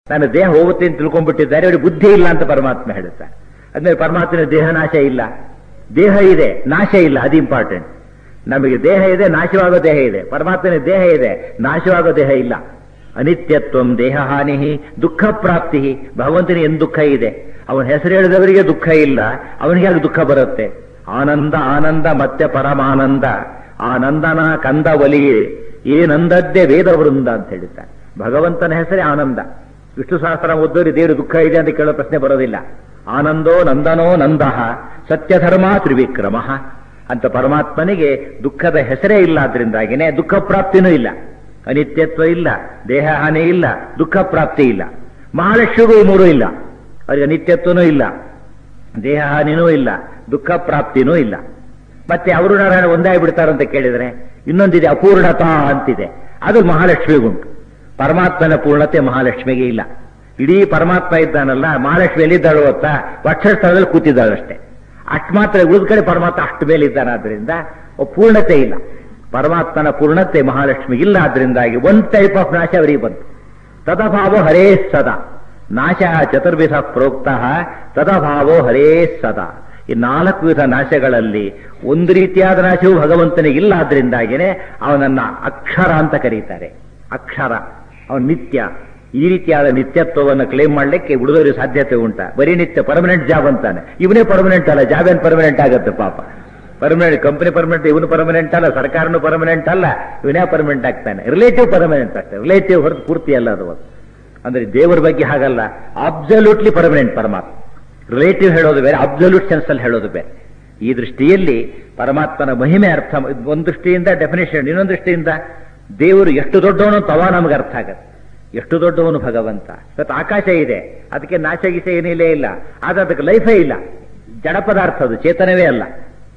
ನನ್ನ ದೇಹ ಹೋಗುತ್ತೆ ಅಂತ ತಿಳ್ಕೊಂಡ್ಬಿಟ್ಟಿದ್ದಾರೆ ಅವರಿಗೆ ಬುದ್ಧಿ ಇಲ್ಲ ಅಂತ ಪರಮಾತ್ಮ ಹೇಳುತ್ತಾ ಅದ್ಮೇಲೆ ಪರಮಾತ್ಮನ ದೇಹ ನಾಶ ಇಲ್ಲ ದೇಹ ಇದೆ ನಾಶ ಇಲ್ಲ ಅದು ಇಂಪಾರ್ಟೆಂಟ್ ನಮಗೆ ದೇಹ ಇದೆ ನಾಶವಾಗೋ ದೇಹ ಇದೆ ಪರಮಾತ್ಮನ ದೇಹ ಇದೆ ನಾಶವಾಗೋ ದೇಹ ಇಲ್ಲ ಅನಿತ್ಯತ್ವಂ ದೇಹ ಹಾನಿ ದುಃಖ ಪ್ರಾಪ್ತಿ ಭಗವಂತನಿಗೆ ಏನು ದುಃಖ ಇದೆ ಅವನ ಹೆಸರು ಹೇಳಿದವರಿಗೆ ದುಃಖ ಇಲ್ಲ ಅವನಿಗೆ ಯಾಕೆ ದುಃಖ ಬರುತ್ತೆ ಆನಂದ ಆನಂದ ಮತ್ತೆ ಪರಮಾನಂದ ಆನಂದನ ಕಂದ ಒಲಿಯೇ ಏನಂದದ್ದೇ ವೇದ ವೃಂದ ಅಂತ ಹೇಳಿದ್ದಾರೆ ಭಗವಂತನ ಹೆಸರೇ ಆನಂದ ವಿಷ್ಣು ಸಹಸ್ರ ಓದೋರಿ ದೇವರು ದುಃಖ ಇದೆ ಅಂತ ಕೇಳೋ ಪ್ರಶ್ನೆ ಬರೋದಿಲ್ಲ ಆನಂದೋ ನಂದನೋ ನಂದಃ ಸತ್ಯಧರ್ಮ ತ್ರಿವಿಕ್ರಮ ಅಂತ ಪರಮಾತ್ಮನಿಗೆ ದುಃಖದ ಹೆಸರೇ ಇಲ್ಲ ಆದ್ರಿಂದಾಗಿನೇ ದುಃಖ ಪ್ರಾಪ್ತಿನೂ ಇಲ್ಲ ಅನಿತ್ಯತ್ವ ಇಲ್ಲ ದೇಹ ಹಾನಿ ಇಲ್ಲ ದುಃಖ ಪ್ರಾಪ್ತಿ ಇಲ್ಲ ಮಹಾಲಕ್ಷ್ಮಿಗೂ ಈ ಮೂರೂ ಇಲ್ಲ ಅವರಿಗೆ ಅನಿತ್ಯತ್ವನೂ ಇಲ್ಲ ದೇಹ ಹಾನಿನೂ ಇಲ್ಲ ದುಃಖ ಪ್ರಾಪ್ತಿನೂ ಇಲ್ಲ ಮತ್ತೆ ಅವರು ನಾರಾಯಣ ಒಂದೇ ಬಿಡ್ತಾರಂತ ಕೇಳಿದ್ರೆ ಇನ್ನೊಂದಿದೆ ಅಪೂರ್ಣತಾ ಅಂತಿದೆ ಅದು ಮಹಾಲಕ್ಷ್ಮಿಗುಂಟು ಪರಮಾತ್ಮನ ಪೂರ್ಣತೆ ಮಹಾಲಕ್ಷ್ಮಿಗೆ ಇಲ್ಲ ಇಡೀ ಪರಮಾತ್ಮ ಇದ್ದಾನಲ್ಲ ಮಹಾಲಕ್ಷ್ಮಿ ಎಲ್ಲಿದ್ದಾಳು ಗೊತ್ತಾ ವಕ್ಷಸ್ಥಳದಲ್ಲಿ ಕೂತಿದ್ದಾಳಷ್ಟೇ ಅಷ್ಟು ಮಾತ್ರ ಉಳಿದ ಕಡೆ ಪರಮಾತ್ಮ ಅಷ್ಟು ಮೇಲೆ ಇದ್ದಾನಾದ್ರಿಂದ ಪೂರ್ಣತೆ ಇಲ್ಲ ಪರಮಾತ್ಮನ ಪೂರ್ಣತೆ ಮಹಾಲಕ್ಷ್ಮಿಗೆ ಇಲ್ಲ ಆದ್ರಿಂದಾಗಿ ಒನ್ ಟೈಪ್ ಆಫ್ ನಾಶ ಅವರಿಗೆ ಬಂತು ತದಭಾವೋ ಹರೇ ಸದಾ ನಾಶ ಚತುರ್ವಿಧ ಪ್ರೋಕ್ತ ತದಭಾವೋ ಹರೇ ಸದಾ ಈ ನಾಲ್ಕು ವಿಧ ನಾಶಗಳಲ್ಲಿ ಒಂದು ರೀತಿಯಾದ ನಾಶವು ಭಗವಂತನಿಗೆ ಇಲ್ಲ ಆದ್ರಿಂದಾಗಿನೇ ಅವನನ್ನ ಅಕ್ಷರ ಅಂತ ಕರೀತಾರೆ ಅಕ್ಷರ ಅವನು ನಿತ್ಯ ಈ ರೀತಿಯಾದ ನಿತ್ಯತ್ವವನ್ನು ಕ್ಲೇಮ್ ಮಾಡ್ಲಿಕ್ಕೆ ಉಳಿದವರಿಗೆ ಸಾಧ್ಯತೆ ಉಂಟ ಬರೀ ನಿತ್ಯ ಪರ್ಮನೆಂಟ್ ಜಾಬ್ ಅಂತಾನೆ ಇವನೇ ಪರ್ಮನೆಂಟ್ ಅಲ್ಲ ಜಾಬ್ ಏನ್ ಪರ್ಮನೆಂಟ್ ಆಗುತ್ತೆ ಪಾಪ ಪರ್ಮನೆಂಟ್ ಕಂಪನಿ ಪರ್ಮನೆಂಟ್ ಇವನು ಪರ್ಮನೆಂಟ್ ಅಲ್ಲ ಸರ್ಕಾರನು ಪರ್ಮನೆಂಟ್ ಅಲ್ಲ ಇವನೇ ಪರ್ಮನೆಂಟ್ ಆಗ್ತಾನೆ ರಿಲೇಟಿವ್ ಪರ್ಮನೆಂಟ್ ಅಷ್ಟೇ ರಿಲೇಟಿವ್ ಹೊರತು ಪೂರ್ತಿ ಅಲ್ಲ ಅದು ಅಂದ್ರೆ ದೇವರ ಬಗ್ಗೆ ಹಾಗಲ್ಲ ಅಬ್ಸಲ್ಯೂಟ್ಲಿ ಪರ್ಮನೆಂಟ್ ಪರಮಾತ್ಮ ರಿಲೇಟಿವ್ ಹೇಳೋದು ಬೇರೆ ಅಬ್ಸಲ್ಯೂಟ್ ಸೆನ್ಸ್ ಅಲ್ಲಿ ಹೇಳೋದು ಬೇರೆ ಈ ದೃಷ್ಟಿಯಲ್ಲಿ ಪರಮಾತ್ಮನ ಮಹಿಮೆ ಅರ್ಥ ಒಂದು ದೃಷ್ಟಿಯಿಂದ ಡೆಫಿನೇಷನ್ ಇನ್ನೊಂದು ದೃಷ್ಟಿಯಿಂದ ದೇವರು ಎಷ್ಟು ದೊಡ್ಡವನು ತವಾ ನಮಗೆ ಅರ್ಥ ಆಗತ್ತೆ ಎಷ್ಟು ದೊಡ್ಡವನು ಭಗವಂತ ಇವತ್ತು ಆಕಾಶ ಇದೆ ಅದಕ್ಕೆ ನಾಶ ಗೀಸ ಏನಿಲ್ಲೇ ಇಲ್ಲ ಆದ್ರೆ ಅದಕ್ಕೆ ಲೈಫೇ ಇಲ್ಲ ಜಡ ಪದಾರ್ಥ ಅದು ಚೇತನವೇ ಅಲ್ಲ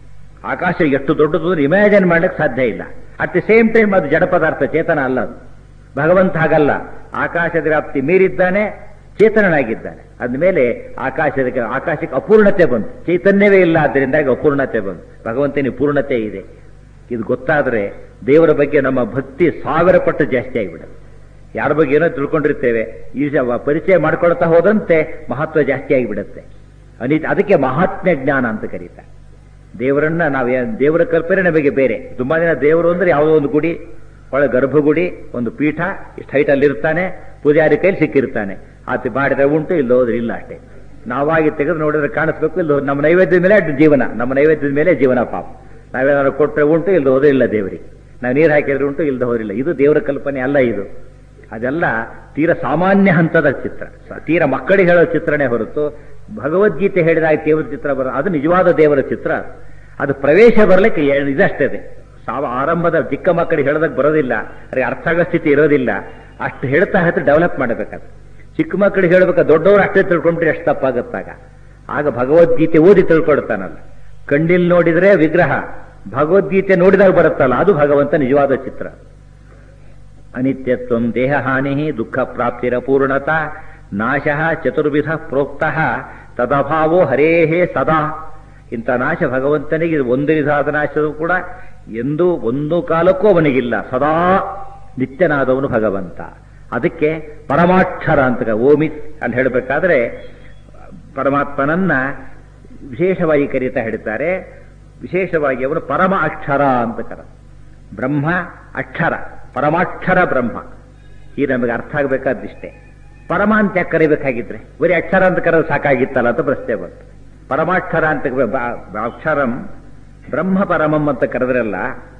ಆಕಾಶ ಎಷ್ಟು ದೊಡ್ಡದು ಇಮ್ಯಾಜಿನ್ ಮಾಡ್ಲಿಕ್ಕೆ ಸಾಧ್ಯ ಇಲ್ಲ ಅಟ್ ದಿ ಸೇಮ್ ಟೈಮ್ ಅದು ಜಡ ಪದಾರ್ಥ ಚೇತನ ಅಲ್ಲ ಅದು ಭಗವಂತ ಹಾಗಲ್ಲ ಆಕಾಶದ ವ್ಯಾಪ್ತಿ ಮೀರಿದ್ದಾನೆ ಚೇತನನಾಗಿದ್ದಾನೆ ಅಂದಮೇಲೆ ಆಕಾಶದ ಆಕಾಶಕ್ಕೆ ಅಪೂರ್ಣತೆ ಬಂತು ಚೈತನ್ಯವೇ ಇಲ್ಲ ಆದ್ದರಿಂದಾಗಿ ಅಪೂರ್ಣತೆ ಬಂತು ಭಗವಂತನಿಗೆ ಪೂರ್ಣತೆ ಇದೆ ಇದು ಗೊತ್ತಾದರೆ ದೇವರ ಬಗ್ಗೆ ನಮ್ಮ ಭಕ್ತಿ ಸಾವಿರ ಪಟ್ಟು ಜಾಸ್ತಿ ಆಗಿಬಿಡುತ್ತೆ ಯಾರ ಬಗ್ಗೆ ಏನೋ ತಿಳ್ಕೊಂಡಿರ್ತೇವೆ ಈ ಪರಿಚಯ ಮಾಡ್ಕೊಳ್ತಾ ಹೋದಂತೆ ಮಹತ್ವ ಜಾಸ್ತಿ ಆಗಿಬಿಡುತ್ತೆ ಅನಿ ಅದಕ್ಕೆ ಮಹಾತ್ಮ್ಯ ಜ್ಞಾನ ಅಂತ ಕರೀತಾರೆ ದೇವರನ್ನ ನಾವು ದೇವರ ಕಲ್ಪನೆ ನಮಗೆ ಬೇರೆ ತುಂಬಾ ದಿನ ದೇವರು ಅಂದ್ರೆ ಯಾವುದೋ ಒಂದು ಗುಡಿ ಒಳ ಗರ್ಭಗುಡಿ ಒಂದು ಪೀಠ ಇಷ್ಟು ಹೈಟಲ್ಲಿ ಇರ್ತಾನೆ ಪೂಜಾರಿ ಕೈಲಿ ಸಿಕ್ಕಿರ್ತಾನೆ ಆತ ಮಾಡಿದ್ರೆ ಉಂಟು ಇಲ್ಲಿ ಹೋದ್ರೆ ಇಲ್ಲ ಅಷ್ಟೇ ನಾವಾಗಿ ತೆಗೆದು ನೋಡಿದ್ರೆ ಕಾಣಿಸ್ಬೇಕು ಇಲ್ಲಿ ನಮ್ಮ ನೈವೇದ್ಯದ ಮೇಲೆ ಜೀವನ ನಮ್ಮ ನೈವೇದ್ಯದ ಮೇಲೆ ಜೀವನ ಪಾಪ ನಾವೇನಾದ್ರು ಕೊಟ್ಟರೆ ಉಂಟು ಇಲ್ಲಿ ಹೋದ್ರೆ ಇಲ್ಲ ದೇವರಿಗೆ ನಾವು ನೀರು ಹಾಕಿದ್ರೆ ಉಂಟು ಇಲ್ದ ಹೋರಿಲ್ಲ ಇದು ದೇವರ ಕಲ್ಪನೆ ಅಲ್ಲ ಇದು ಅದೆಲ್ಲ ತೀರ ಸಾಮಾನ್ಯ ಹಂತದ ಚಿತ್ರ ತೀರ ಮಕ್ಕಳಿಗೆ ಹೇಳೋ ಚಿತ್ರನೇ ಹೊರತು ಭಗವದ್ಗೀತೆ ಹೇಳಿದಾಗ ದೇವರ ಚಿತ್ರ ಬರೋ ಅದು ನಿಜವಾದ ದೇವರ ಚಿತ್ರ ಅದು ಪ್ರವೇಶ ಬರಲಿಕ್ಕೆ ಇದಷ್ಟೇ ಸಾವ ಆರಂಭದ ಚಿಕ್ಕ ಮಕ್ಕಳಿಗೆ ಹೇಳೋದಕ್ಕೆ ಬರೋದಿಲ್ಲ ಅವ್ರಿಗೆ ಅರ್ಥ ಆಗೋ ಸ್ಥಿತಿ ಇರೋದಿಲ್ಲ ಅಷ್ಟು ಹೇಳ್ತಾ ಹೇಳ್ತಾ ಡೆವಲಪ್ ಮಾಡಬೇಕಾದ್ರೆ ಚಿಕ್ಕ ಮಕ್ಕಳಿಗೆ ಹೇಳ್ಬೇಕು ದೊಡ್ಡವರು ಅಷ್ಟೇ ತಿಳ್ಕೊಂಡ್ರೆ ಎಷ್ಟು ತಪ್ಪಾಗುತ್ತಾಗ ಆಗ ಭಗವದ್ಗೀತೆ ಓದಿ ತಿಳ್ಕೊಳ್ತಾನಲ್ಲ ಕಣ್ಣಿಲ್ ನೋಡಿದ್ರೆ ವಿಗ್ರಹ ಭಗವದ್ಗೀತೆ ನೋಡಿದಾಗ ಬರುತ್ತಲ್ಲ ಅದು ಭಗವಂತ ನಿಜವಾದ ಚಿತ್ರ ಅನಿತ್ಯತ್ವಂ ದೇಹ ಹಾನಿ ದುಃಖ ಪ್ರಾಪ್ತಿರ ಪೂರ್ಣತ ನಾಶ ಚತುರ್ವಿಧ ಪ್ರೋಕ್ತ ತದಭಾವೋ ಹರೇಹೇ ಸದಾ ಇಂಥ ನಾಶ ಭಗವಂತನಿಗೆ ಒಂದು ವಿಧವಾದ ನಾಶವೂ ಕೂಡ ಎಂದೂ ಒಂದು ಕಾಲಕ್ಕೂ ಅವನಿಗಿಲ್ಲ ಸದಾ ನಿತ್ಯನಾದವನು ಭಗವಂತ ಅದಕ್ಕೆ ಪರಮಾಕ್ಷರ ಅಂತ ಓಮಿ ಅಂತ ಹೇಳಬೇಕಾದ್ರೆ ಪರಮಾತ್ಮನನ್ನ ವಿಶೇಷವಾಗಿ ಕರೀತಾ ಹೇಳ್ತಾರೆ ವಿಶೇಷವಾಗಿ ಅವನು ಪರಮ ಅಕ್ಷರ ಅಂತ ಕರ ಬ್ರಹ್ಮ ಅಕ್ಷರ ಪರಮಾಕ್ಷರ ಬ್ರಹ್ಮ ಈ ನಮಗೆ ಅರ್ಥ ಆಗಬೇಕಾದಿಷ್ಟೇ ಪರಮ ಅಂತ ಯಾಕೆ ಕರಿಬೇಕಾಗಿದ್ರೆ ಬರೀ ಅಕ್ಷರ ಅಂತ ಕರೆದು ಸಾಕಾಗಿತ್ತಲ್ಲ ಅಂತ ಪ್ರಶ್ನೆ ಬಂತು ಪರಮಾಕ್ಷರ ಅಂತ ಅಕ್ಷರಂ ಬ್ರಹ್ಮ ಪರಮಂ ಅಂತ ಕರೆದ್ರಲ್ಲ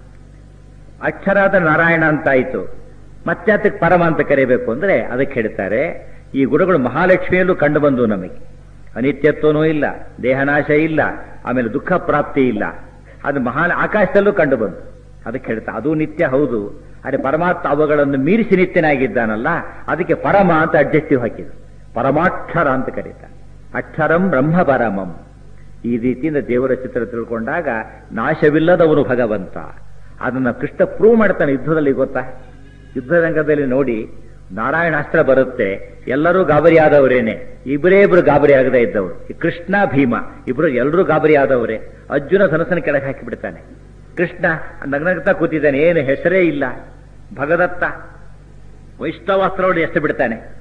ಅಕ್ಷರಾದ ನಾರಾಯಣ ಅಂತಾಯಿತು ಮತ್ತೆ ಅದಕ್ಕೆ ಪರಮ ಅಂತ ಕರಿಬೇಕು ಅಂದ್ರೆ ಅದಕ್ಕೆ ಹೇಳ್ತಾರೆ ಈ ಗುಣಗಳು ಮಹಾಲಕ್ಷ್ಮಿಯಲ್ಲೂ ಕಂಡು ಬಂದು ನಮಗೆ ಅನಿತ್ಯತ್ವನೂ ಇಲ್ಲ ದೇಹನಾಶ ಇಲ್ಲ ಆಮೇಲೆ ದುಃಖ ಪ್ರಾಪ್ತಿ ಇಲ್ಲ ಅದು ಮಹಾ ಆಕಾಶದಲ್ಲೂ ಕಂಡು ಬಂತು ಅದಕ್ಕೆ ಹೇಳ್ತಾ ಅದು ನಿತ್ಯ ಹೌದು ಅದೇ ಪರಮಾತ್ಮ ಅವುಗಳನ್ನು ಮೀರಿಸಿ ನಿತ್ಯನಾಗಿದ್ದಾನಲ್ಲ ಅದಕ್ಕೆ ಪರಮ ಅಂತ ಅಡ್ಜೆಕ್ಟಿವ್ ಹಾಕಿದ್ರು ಪರಮಾಕ್ಷರ ಅಂತ ಕರೀತಾರೆ ಅಕ್ಷರಂ ಬ್ರಹ್ಮ ಪರಮಂ ಈ ರೀತಿಯಿಂದ ದೇವರ ಚಿತ್ರ ತಿಳ್ಕೊಂಡಾಗ ನಾಶವಿಲ್ಲದವನು ಭಗವಂತ ಅದನ್ನ ಕೃಷ್ಣ ಪ್ರೂವ್ ಮಾಡ್ತಾನೆ ಯುದ್ಧದಲ್ಲಿ ಗೊತ್ತಾ ಯುದ್ಧ ರಂಗದಲ್ಲಿ ನೋಡಿ ನಾರಾಯಣಾಸ್ತ್ರ ಬರುತ್ತೆ ಎಲ್ಲರೂ ಗಾಬರಿ ಆದವರೇನೆ ಇಬ್ಬರೇ ಇಬ್ರು ಗಾಬರಿ ಆಗದೇ ಇದ್ದವರು ಕೃಷ್ಣ ಭೀಮ ಇಬ್ರು ಎಲ್ಲರೂ ಗಾಬರಿ ಆದವರೇ ಅರ್ಜುನ ಸನಸನ ಕೆಳಗೆ ಹಾಕಿ ಬಿಡ್ತಾನೆ ಕೃಷ್ಣ ನಗ್ನಗ್ತಾ ಕೂತಿದ್ದಾನೆ ಏನು ಹೆಸರೇ ಇಲ್ಲ ಭಗದತ್ತ ವೈಷ್ಣವಾಸ್ತ್ರ ಎಷ್ಟು ಬಿಡ್ತಾನೆ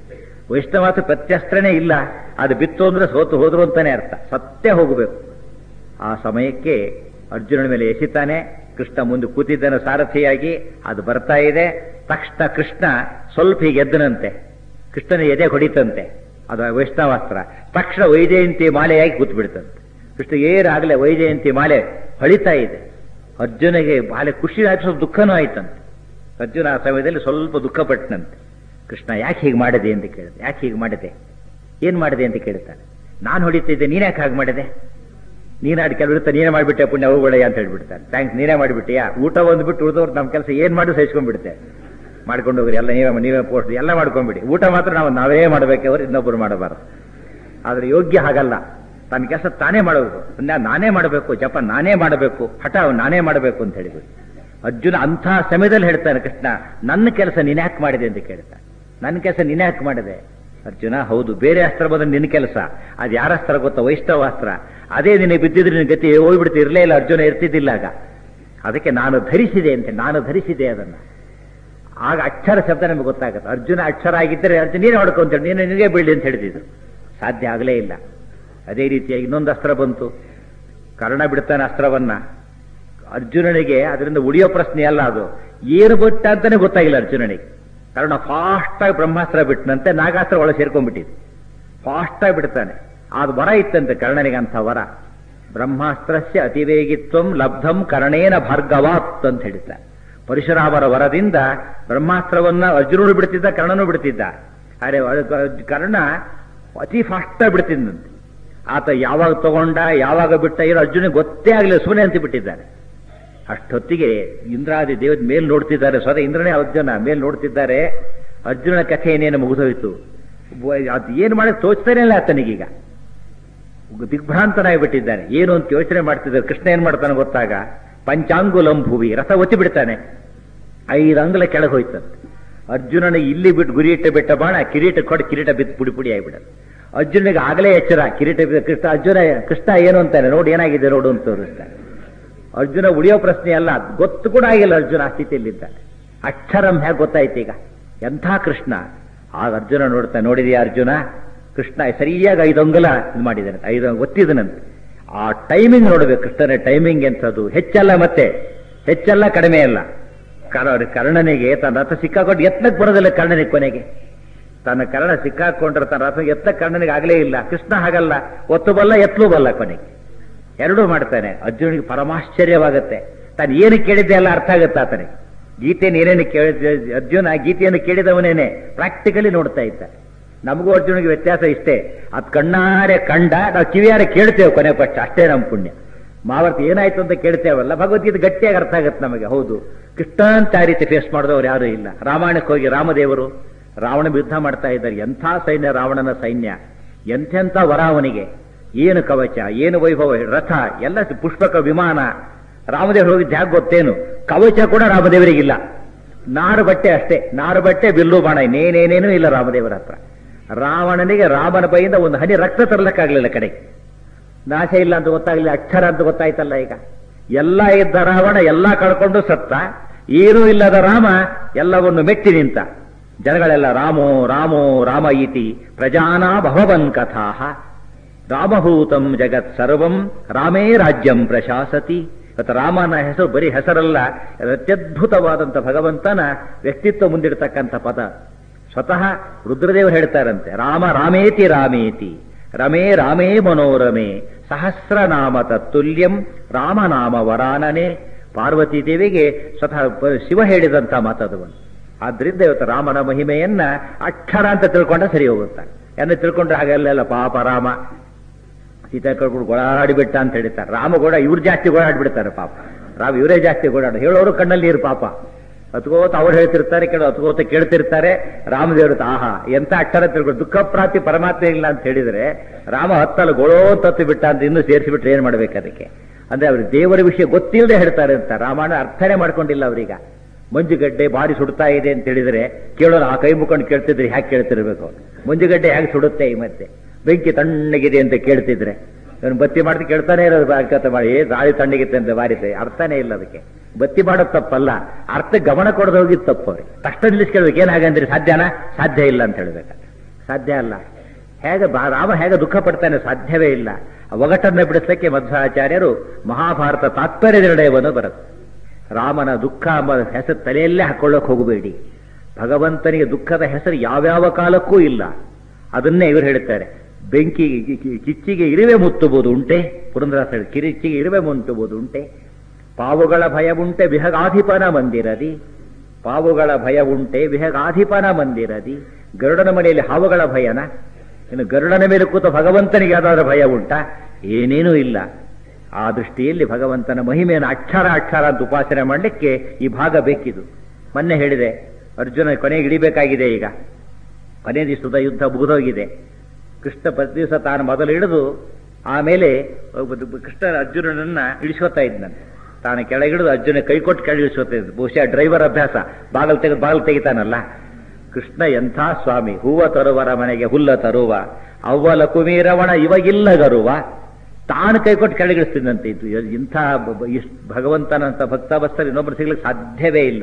ವೈಷ್ಣವಾಸ ಪ್ರತ್ಯಸ್ತ್ರನೇ ಇಲ್ಲ ಅದು ಬಿತ್ತು ಅಂದ್ರೆ ಸೋತು ಹೋದ್ರು ಅಂತಾನೆ ಅರ್ಥ ಸತ್ಯ ಹೋಗಬೇಕು ಆ ಸಮಯಕ್ಕೆ ಅರ್ಜುನನ ಮೇಲೆ ಎಸಿತಾನೆ ಕೃಷ್ಣ ಮುಂದೆ ಕೂತಿದ್ದಾನೆ ಸಾರಥಿಯಾಗಿ ಅದು ಬರ್ತಾ ಇದೆ ತಕ್ಷಣ ಕೃಷ್ಣ ಸ್ವಲ್ಪ ಹೀಗೆ ಎದ್ದನಂತೆ ಕೃಷ್ಣನ ಎದೆ ಹೊಡಿತಂತೆ ಅದು ವೈಷ್ಣವಾಸ್ತ್ರ ತಕ್ಷಣ ವೈಜಯಂತಿ ಮಾಲೆಯಾಗಿ ಕೂತ್ಬಿಡ್ತಂತೆ ಕೃಷ್ಣ ಏನಾಗಲೇ ವೈಜಯಂತಿ ಮಾಲೆ ಹೊಳಿತಾ ಇದೆ ಅರ್ಜುನಿಗೆ ಮಾಲೆ ಖುಷಿ ಆಯ್ತು ಸ್ವಲ್ಪ ದುಃಖನೂ ಆಯ್ತಂತೆ ಅರ್ಜುನ ಆ ಸಮಯದಲ್ಲಿ ಸ್ವಲ್ಪ ದುಃಖ ಪಟ್ಟನಂತೆ ಕೃಷ್ಣ ಯಾಕೆ ಹೀಗೆ ಮಾಡಿದೆ ಅಂತ ಕೇಳಿದೆ ಯಾಕೆ ಹೀಗೆ ಮಾಡಿದೆ ಏನ್ ಮಾಡಿದೆ ಅಂತ ಕೇಳ್ತಾನೆ ನಾನು ಹೊಡಿತಿದ್ದೆ ನೀನ್ ಯಾಕೆ ಹಾಗೆ ಮಾಡಿದೆ ನೀನಾಡಿ ಕೆಲವಿರುತ್ತೆ ನೀನೇ ಮಾಡಿಬಿಟ್ಟೆ ಪುಣ್ಯ ಹೋಗೋಳೆ ಅಂತ ಹೇಳ್ಬಿಡ್ತಾನೆ ಥ್ಯಾಂಕ್ಸ್ ನೀನೇ ಮಾಡಿಬಿಟ್ಟಿಯಾ ಊಟ ಬಂದ್ಬಿಟ್ಟು ಉಳಿದವ್ರು ನಮ್ಮ ಕೆಲಸ ಏನ್ ಮಾಡಿ ಸಹಿಸ್ಕೊಂಡ್ಬಿಡುತ್ತೆ ಮಾಡ್ಕೊಂಡು ಹೋಗ್ರಿ ಎಲ್ಲ ನೀವೇ ನೀವೇ ಪೋಸ್ಟ್ ಎಲ್ಲ ಮಾಡ್ಕೊಂಡ್ಬಿಡಿ ಊಟ ಮಾತ್ರ ನಾವು ನಾವೇ ಮಾಡಬೇಕವ್ರು ಇನ್ನೊಬ್ಬರು ಮಾಡಬಾರದು ಆದ್ರೆ ಯೋಗ್ಯ ಹಾಗಲ್ಲ ತನ್ನ ಕೆಲಸ ತಾನೇ ಮಾಡಬೇಕು ಪುಣ್ಯ ನಾನೇ ಮಾಡಬೇಕು ಜಪ ನಾನೇ ಮಾಡಬೇಕು ಹಠ ನಾನೇ ಮಾಡಬೇಕು ಅಂತ ಹೇಳಿಬಿಟ್ಟು ಅರ್ಜುನ ಅಂಥ ಸಮಯದಲ್ಲಿ ಹೇಳ್ತಾನೆ ಕೃಷ್ಣ ನನ್ನ ಕೆಲಸ ನೀನ್ ಯಾಕೆ ಮಾಡಿದೆ ಅಂತ ಕೇಳ್ತಾನೆ ನನ್ನ ಕೆಲಸ ನೀನ್ ಯಾಕೆ ಮಾಡಿದೆ ಅರ್ಜುನ ಹೌದು ಬೇರೆ ಅಸ್ತ್ರ ಬಂದ್ರೆ ನಿನ್ನ ಕೆಲಸ ಅದು ಯಾರ ಅಸ್ತ್ರ ಗೊತ್ತಾ ವೈಷ್ಣವಾಸ್ತ್ರ ಅದೇ ನಿನಗೆ ಬಿದ್ದಿದ್ರೆ ನಿನ್ನ ಗತಿ ಹೋಗ್ಬಿಡ್ತು ಇರಲೇ ಇಲ್ಲ ಅರ್ಜುನ ಇರ್ತಿದ್ದಿಲ್ಲ ಆಗ ಅದಕ್ಕೆ ನಾನು ಧರಿಸಿದೆ ಅಂತೆ ನಾನು ಧರಿಸಿದೆ ಅದನ್ನ ಆಗ ಅಕ್ಷರ ಶಬ್ದ ನಮಗೆ ಗೊತ್ತಾಗುತ್ತೆ ಅರ್ಜುನ ಅಕ್ಷರ ಆಗಿದ್ದರೆ ಅರ್ಜುನ ನೀನೇ ಹೊಡ್ಕೊಂತೇಳಿ ನೀನು ನಿನಗೆ ಬೀಳಿ ಅಂತ ಹೇಳಿದ್ರು ಸಾಧ್ಯ ಆಗಲೇ ಇಲ್ಲ ಅದೇ ರೀತಿಯಾಗಿ ಇನ್ನೊಂದು ಅಸ್ತ್ರ ಬಂತು ಕರ್ಣ ಬಿಡ್ತಾನೆ ಅಸ್ತ್ರವನ್ನ ಅರ್ಜುನನಿಗೆ ಅದರಿಂದ ಉಳಿಯೋ ಪ್ರಶ್ನೆ ಅಲ್ಲ ಅದು ಏನು ಬಿಟ್ಟ ಅಂತಾನೆ ಗೊತ್ತಾಗಿಲ್ಲ ಅರ್ಜುನನಿಗೆ ಕರ್ಣ ಫಾಸ್ಟ್ ಆಗಿ ಬ್ರಹ್ಮಾಸ್ತ್ರ ಬಿಟ್ಟನಂತೆ ನಾಗಾಸ್ತ್ರ ಒಳಗೆ ಸೇರ್ಕೊಂಡ್ಬಿಟ್ಟಿದೆ ಫಾಸ್ಟ್ ಆಗಿ ಬಿಡ್ತಾನೆ ಅದು ವರ ಇತ್ತಂತೆ ಕರ್ಣನಿಗೆ ಅಂತ ವರ ಬ್ರಹ್ಮಾಸ್ತ್ರಸ್ಯ ಅತಿವೇಗಿತ್ವಂ ಲಬ್ಧಂ ಕರ್ಣೇನ ಭಾರ್ಗವಾತ್ ಅಂತ ಹೇಳ್ತಾರೆ ಪರಶುರಾಮರ ವರದಿಂದ ಬ್ರಹ್ಮಾಸ್ತ್ರವನ್ನ ಅರ್ಜುನನು ಬಿಡ್ತಿದ್ದ ಕರ್ಣನು ಬಿಡ್ತಿದ್ದ ಅರೆ ಕರ್ಣ ಅತಿ ಫಾಸ್ಟ್ ಆಗಿ ಬಿಡ್ತಿದ್ದಂತೆ ಆತ ಯಾವಾಗ ತಗೊಂಡ ಯಾವಾಗ ಬಿಟ್ಟ ಏನೋ ಅರ್ಜುನ ಗೊತ್ತೇ ಆಗಲಿಲ್ಲ ಸುಮ್ಮನೆ ಅಂತ ಬಿಟ್ಟಿದ್ದಾನೆ ಅಷ್ಟೊತ್ತಿಗೆ ಇಂದ್ರಾದಿ ದೇವದ ಮೇಲ್ ನೋಡ್ತಿದ್ದಾರೆ ಸ್ವತಃ ಇಂದ್ರನೇ ಅರ್ಜುನ ಮೇಲ್ ನೋಡ್ತಿದ್ದಾರೆ ಅರ್ಜುನನ ಕಥೆ ಏನೇನು ಮುಗಿದೋಯ್ತು ಅದು ಏನು ಮಾಡಿ ತೋಚ್ತಾನೆ ಇಲ್ಲ ಆತನಿಗೀಗ ದಿಗ್ಭ್ರಾಂತನಾಗಿ ಬಿಟ್ಟಿದ್ದಾನೆ ಏನು ಅಂತ ಯೋಚನೆ ಮಾಡ್ತಿದ್ದಾರೆ ಕೃಷ್ಣ ಏನ್ ಮಾಡ್ತಾನೆ ಗೊತ್ತಾಗ ಪಂಚಾಂಗುಲಂ ಭೂವಿ ರಥ ಒತ್ತಿ ಬಿಡ್ತಾನೆ ಐದು ಅಂಗುಲ ಕೆಳಗೆ ಹೋಯ್ತಂತೆ ಅರ್ಜುನನ ಇಲ್ಲಿ ಬಿಟ್ಟು ಗುರಿ ಇಟ್ಟು ಬಿಟ್ಟ ಬಾಣ ಕಿರೀಟ ಕೊಟ್ಟು ಕಿರೀಟ ಬಿದ್ದು ಪುಡಿ ಪುಡಿ ಆಗಿಬಿಡೋದು ಅರ್ಜುನಿಗೆ ಆಗಲೇ ಎಚ್ಚರ ಕಿರೀಟ ಬಿದ್ದ ಕೃಷ್ಣ ಅರ್ಜುನ ಕೃಷ್ಣ ಏನು ಅಂತಾನೆ ನೋಡಿ ಏನಾಗಿದೆ ನೋಡು ಅಂತ ತೋರಿಸ್ತಾನೆ ಅರ್ಜುನ ಉಳಿಯೋ ಪ್ರಶ್ನೆ ಅಲ್ಲ ಗೊತ್ತು ಕೂಡ ಆಗಿಲ್ಲ ಅರ್ಜುನ ಆ ಸ್ಥಿತಿಯಲ್ಲಿದ್ದ ಅಕ್ಷರಂ ಹೇಗೆ ಗೊತ್ತಾಯ್ತು ಈಗ ಎಂಥ ಕೃಷ್ಣ ಆಗ ಅರ್ಜುನ ನೋಡ್ತಾ ನೋಡಿದೆಯಾ ಅರ್ಜುನ ಕೃಷ್ಣ ಸರಿಯಾಗಿ ಐದು ಅಂಗುಲ ಇದು ಮಾಡಿದ್ದಾನೆ ಐದು ಒತ್ತಿದನಂತೆ ಆ ಟೈಮಿಂಗ್ ನೋಡ್ಬೇಕು ಕೃಷ್ಣನ ಟೈಮಿಂಗ್ ಎಂಥದ್ದು ಹೆಚ್ಚಲ್ಲ ಮತ್ತೆ ಹೆಚ್ಚಲ್ಲ ಕಡಿಮೆ ಅಲ್ಲ ಕರ್ಣನಿಗೆ ತನ್ನ ರಥ ಸಿಕ್ಕಾಕೊಂಡು ಎತ್ತಕ್ಕೆ ಬರೋದಿಲ್ಲ ಕರ್ಣನಿಗೆ ಕೊನೆಗೆ ತನ್ನ ಕರ್ಣ ಸಿಕ್ಕಾಕೊಂಡ್ರೆ ತನ್ನ ರಥ ಎತ್ತ ಕರ್ಣನಿಗೆ ಆಗಲೇ ಇಲ್ಲ ಕೃಷ್ಣ ಹಾಗಲ್ಲ ಒತ್ತು ಬಲ್ಲ ಎತ್ತಲೂ ಬಲ್ಲ ಕೊನೆಗೆ ಎರಡೂ ಮಾಡ್ತಾನೆ ಅರ್ಜುನಿಗೆ ಪರಮಾಶ್ಚರ್ಯವಾಗುತ್ತೆ ತಾನು ಏನು ಕೇಳಿದ್ದೆ ಎಲ್ಲ ಅರ್ಥ ಆಗುತ್ತೆ ಆತನಿಗೆ ಗೀತೆಯನ್ನು ಏನೇನು ಕೇಳಿದ ಅರ್ಜುನ ಗೀತೆಯನ್ನು ಕೇಳಿದವನೇನೆ ಪ್ರಾಕ್ಟಿಕಲಿ ನೋಡ್ತಾ ಇದ್ದ ನಮಗೂ ಅರ್ಜುನಿಗೆ ವ್ಯತ್ಯಾಸ ಇಷ್ಟೇ ಅದು ಕಣ್ಣಾರೆ ಕಂಡ ನಾವು ಕಿವಿಯಾರೆ ಕೇಳ್ತೇವೆ ಕೊನೆ ಪಕ್ಷ ಅಷ್ಟೇ ನಮ್ಮ ಪುಣ್ಯ ಮಾವರ್ತಿ ಏನಾಯ್ತು ಅಂತ ಕೇಳ್ತೇವಲ್ಲ ಭಗವದ್ಗೀತೆ ಗಟ್ಟಿಯಾಗಿ ಅರ್ಥ ಆಗುತ್ತೆ ನಮಗೆ ಹೌದು ಕೃಷ್ಣ ಅಂತ ಆ ರೀತಿ ಫೇಸ್ ಮಾಡಿದವರು ಯಾರೂ ಇಲ್ಲ ರಾಮಾಯಣಕ್ಕೆ ಹೋಗಿ ರಾಮದೇವರು ರಾವಣ ಯುದ್ಧ ಮಾಡ್ತಾ ಇದ್ದಾರೆ ಎಂಥ ಸೈನ್ಯ ರಾವಣನ ಸೈನ್ಯ ಎಂಥೆಂಥ ವರ ಅವನಿಗೆ ಏನು ಕವಚ ಏನು ವೈಭವ ರಥ ಎಲ್ಲ ಪುಷ್ಪಕ ವಿಮಾನ ರಾಮದೇವರು ಹೋಗಿದ್ದು ಹೇಗೆ ಗೊತ್ತೇನು ಕವಚ ಕೂಡ ರಾಮದೇವರಿಗಿಲ್ಲ ನಾರು ಬಟ್ಟೆ ಅಷ್ಟೇ ನಾರು ಬಟ್ಟೆ ಬಿಲ್ಲು ಬಾಣ ಇನ್ನೇನೇನೇನೂ ಇಲ್ಲ ರಾಮದೇವರ ಹತ್ರ ರಾವಣನಿಗೆ ರಾಮನ ಬೈಯಿಂದ ಒಂದು ಹನಿ ರಕ್ತ ತರಲಿಕ್ಕಾಗಲಿಲ್ಲ ಕಡೆ ನಾಶ ಇಲ್ಲ ಅಂತ ಗೊತ್ತಾಗಲಿಲ್ಲ ಅಕ್ಷರ ಅಂತ ಗೊತ್ತಾಯ್ತಲ್ಲ ಈಗ ಎಲ್ಲ ಇದ್ದ ರಾವಣ ಎಲ್ಲ ಕಳ್ಕೊಂಡು ಸತ್ತ ಏನೂ ಇಲ್ಲದ ರಾಮ ಎಲ್ಲವನ್ನು ಮೆಟ್ಟಿ ನಿಂತ ಜನಗಳೆಲ್ಲ ರಾಮೋ ರಾಮೋ ರಾಮ ಇತಿ ಪ್ರಜಾನಾ ಭವವನ್ ಕಥಾ ರಾಮಭೂತಂ ಜಗತ್ ಸರ್ವಂ ರಾಮೇ ರಾಜ್ಯಂ ಪ್ರಶಾಸತಿ ಇವತ್ತು ರಾಮನ ಹೆಸರು ಬರೀ ಹೆಸರಲ್ಲ ಅತ್ಯದ್ಭುತವಾದಂಥ ಭಗವಂತನ ವ್ಯಕ್ತಿತ್ವ ಮುಂದಿಡ್ತಕ್ಕಂಥ ಪದ ಸ್ವತಃ ರುದ್ರದೇವರು ಹೇಳ್ತಾರಂತೆ ರಾಮ ರಾಮೇತಿ ರಾಮೇತಿ ರಮೇ ರಾಮೇ ಮನೋರಮೆ ಸಹಸ್ರನಾಮ ತತ್ತುಲ್ಯಂ ರಾಮನಾಮ ವರಾನನೆ ಪಾರ್ವತಿ ದೇವಿಗೆ ಸ್ವತಃ ಶಿವ ಹೇಳಿದಂಥ ಮಾತದವನು ಆದ್ರಿಂದ ಇವತ್ತು ರಾಮನ ಮಹಿಮೆಯನ್ನ ಅಕ್ಷರ ಅಂತ ತಿಳ್ಕೊಂಡ್ರೆ ಸರಿ ಹೋಗುತ್ತೆ ಎನ್ನ ತಿಳ್ಕೊಂಡ್ರೆ ಹಾಗೆಲ್ಲ ಪಾಪ ರಾಮ ಸೀತಾ ಕಳ್ಕೊಂಡು ಗೋಳಾಡಿಬಿಟ್ಟ ಅಂತ ಹೇಳ್ತಾರೆ ರಾಮ ಗೋಡ ಇವ್ರು ಜಾಸ್ತಿ ಗೋಳಾಡ್ಬಿಡ್ತಾರೆ ಪಾಪ ರಾಮ ಇವರೇ ಜಾಸ್ತಿ ಗೋಳಾಡ ಹೇಳೋರು ಕಣ್ಣಲ್ಲಿ ನೀರು ಪಾಪ ಅತ್ಕೋತ ಅವ್ರು ಹೇಳ್ತಿರ್ತಾರೆ ಕೇಳೋ ಅತ್ಕೋತ ಕೇಳ್ತಿರ್ತಾರೆ ರಾಮದೇವರು ಆಹಾ ಎಂತ ಅಕ್ಷರ ತಿಳ್ಕೊಂಡು ದುಃಖ ಪ್ರಾಪ್ತಿ ಪರಮಾತ್ಮ ಇಲ್ಲ ಅಂತ ಹೇಳಿದ್ರೆ ರಾಮ ಹತ್ತಲು ಗೋಳೋ ತತ್ತು ಬಿಟ್ಟ ಅಂತ ಇನ್ನೂ ಸೇರಿಸಿಬಿಟ್ರೆ ಏನ್ ಮಾಡ್ಬೇಕು ಅದಕ್ಕೆ ಅಂದ್ರೆ ಅವ್ರಿಗೆ ದೇವರ ವಿಷಯ ಗೊತ್ತಿಲ್ಲದೆ ಹೇಳ್ತಾರೆ ಅಂತ ರಾಮಾಯಣ ಅರ್ಥನೇ ಮಾಡ್ಕೊಂಡಿಲ್ಲ ಅವ್ರೀಗ ಮಂಜುಗಡ್ಡೆ ಬಾರಿ ಸುಡ್ತಾ ಇದೆ ಅಂತ ಹೇಳಿದ್ರೆ ಕೇಳೋರು ಆ ಕೈ ಮುಖಂಡು ಕೇಳ್ತಿದ್ರೆ ಹ್ಯಾಕೆ ಕೇಳ್ತಿರ್ಬೇಕು ಮಂಜುಗಡ್ಡೆ ಹೇಗೆ ಸುಡುತ್ತೆ ಈ ಮತ್ತೆ ಬೆಂಕಿ ತಣ್ಣಗಿದೆ ಅಂತ ಕೇಳ್ತಿದ್ರೆ ಇವನು ಬತ್ತಿ ಮಾಡಿದ್ರೆ ಕೇಳ್ತಾನೆ ಇರೋದು ಕತೆ ಮಾಡಿ ಗಾಳಿ ತಣ್ಣಗಿತ್ತೆ ಅಂತ ಬಾರಿದೆ ಅರ್ಥನೇ ಇಲ್ಲ ಅದಕ್ಕೆ ಬತ್ತಿ ಮಾಡೋದು ತಪ್ಪಲ್ಲ ಅರ್ಥ ಗಮನ ಕೊಡದೆ ಹೋಗಿದ್ದು ತಪ್ಪು ಅವ್ರಿಗೆ ತಕ್ಷಣ ನಿಲ್ಲಿಸಿ ಕೇಳ್ಬೇಕು ಏನಾಗಂದ್ರೆ ಸಾಧ್ಯನಾ ಸಾಧ್ಯ ಇಲ್ಲ ಅಂತ ಹೇಳ್ಬೇಕು ಸಾಧ್ಯ ಅಲ್ಲ ಹೇಗೆ ಬಾ- ರಾಮ ಹೇಗೆ ದುಃಖ ಪಡ್ತಾನೆ ಸಾಧ್ಯವೇ ಇಲ್ಲ ಆ ಒಗಟನ್ನು ಬಿಡಿಸಲಿಕ್ಕೆ ಮಧ್ವಾಚಾರ್ಯರು ಮಹಾಭಾರತ ತಾತ್ಪರ್ಯ ನಿರ್ಣಯವನ್ನು ಬರುತ್ತೆ ರಾಮನ ದುಃಖ ಎಂಬ ಹೆಸರು ತಲೆಯಲ್ಲೇ ಹಾಕೊಳ್ಳೋಕೆ ಹೋಗಬೇಡಿ ಭಗವಂತನಿಗೆ ದುಃಖದ ಹೆಸರು ಯಾವ್ಯಾವ ಕಾಲಕ್ಕೂ ಇಲ್ಲ ಅದನ್ನೇ ಇವರು ಹೇಳ್ತಾರೆ ಬೆಂಕಿ ಕಿ- ಕಿ- ಕಿಚ್ಚಿಗೆ ಇರುವೆ ಮುತ್ತುವುದು ಉಂಟೆ ಪುರಂದರಾಸ ಹೇಳಿ, ಕಿರಿಚಿಗೆ ಇರುವೆ ಮುತ್ತುವುದು ಉಂಟೆ ಪಾವುಗಳ ಭಯ ಉಂಟೆ ವಿಹಗಾಧಿಪನ ಮಂದಿರದಿ ಪಾವುಗಳ ಭಯ ಉಂಟೆ ವಿಹಗಾಧಿಪನ ಮಂದಿರದಿ ಗರುಡನ ಮನೆಯಲ್ಲಿ ಹಾವುಗಳ ಭಯನ ಇನ್ನು ಗರುಡನ ಮೇಲೆ ಕೂತ ಭಗವಂತನಿಗೆ ಯಾವ್ದಾದ್ರು ಭಯ ಉಂಟಾ ಏನೇನೂ ಇಲ್ಲ ಆ ದೃಷ್ಟಿಯಲ್ಲಿ ಭಗವಂತನ ಮಹಿಮೆಯನ್ನು ಅಕ್ಷರ ಅಕ್ಷರ ಅಂತ ಉಪಾಸನೆ ಮಾಡಲಿಕ್ಕೆ ಈ ಭಾಗ ಬೇಕಿದು ಮೊನ್ನೆ ಹೇಳಿದೆ ಅರ್ಜುನ ಕೊನೆಗೆ ಇಳಿಬೇಕಾಗಿದೆ ಈಗ ಕೊನೆ ದಿವಸದ ಯುದ್ಧ ಮುಗಿದೋಗಿದೆ ಕೃಷ್ಣ ಪ್ರತಿ ದಿವಸ ತಾನು ಮೊದಲು ಹಿಡಿದು ಆಮೇಲೆ ಒಬ್ಬ ಕೃಷ್ಣ ಅರ್ಜುನನನ್ನ ಇಳಿಸ್ಕೊತಾ ಇದ್ನಂತೆ ತಾನು ಕೆಳಗಿಡಿದು ಅರ್ಜುನ ಕೈ ಕೊಟ್ಟು ಕೆಳಗೆ ಇಳಿಸ್ಕೊತಾ ಇದ್ದ ಬಹುಶಃ ಡ್ರೈವರ್ ಅಭ್ಯಾಸ ಬಾಗಲ್ ತೆಗೆದು ಬಾಗಲ್ ತೆಗಿತಾನಲ್ಲ ಕೃಷ್ಣ ಎಂಥ ಸ್ವಾಮಿ ಹೂವ ತರುವರ ಮನೆಗೆ ಹುಲ್ಲ ತರುವ ಅವ್ವಲ ಕುಮೀರವಣ ಇವಾಗಿಲ್ಲ ಗರುವ ತಾನು ಕೈ ಕೊಟ್ಟು ಕೆಳಗಿಳಿಸ್ತಿದ್ದಂತೆ ಇದು ಇಂಥ ಬ- ಬ- ಇಷ್ಟ್ ಭಗವಂತನಂತ ಭಕ್ತ ಬಸ್ತರು ಇನ್ನೊಬ್ರು ಸಿಗ್ಲಿಕ್ಕೆ ಸಾಧ್ಯವೇ ಇಲ್ಲ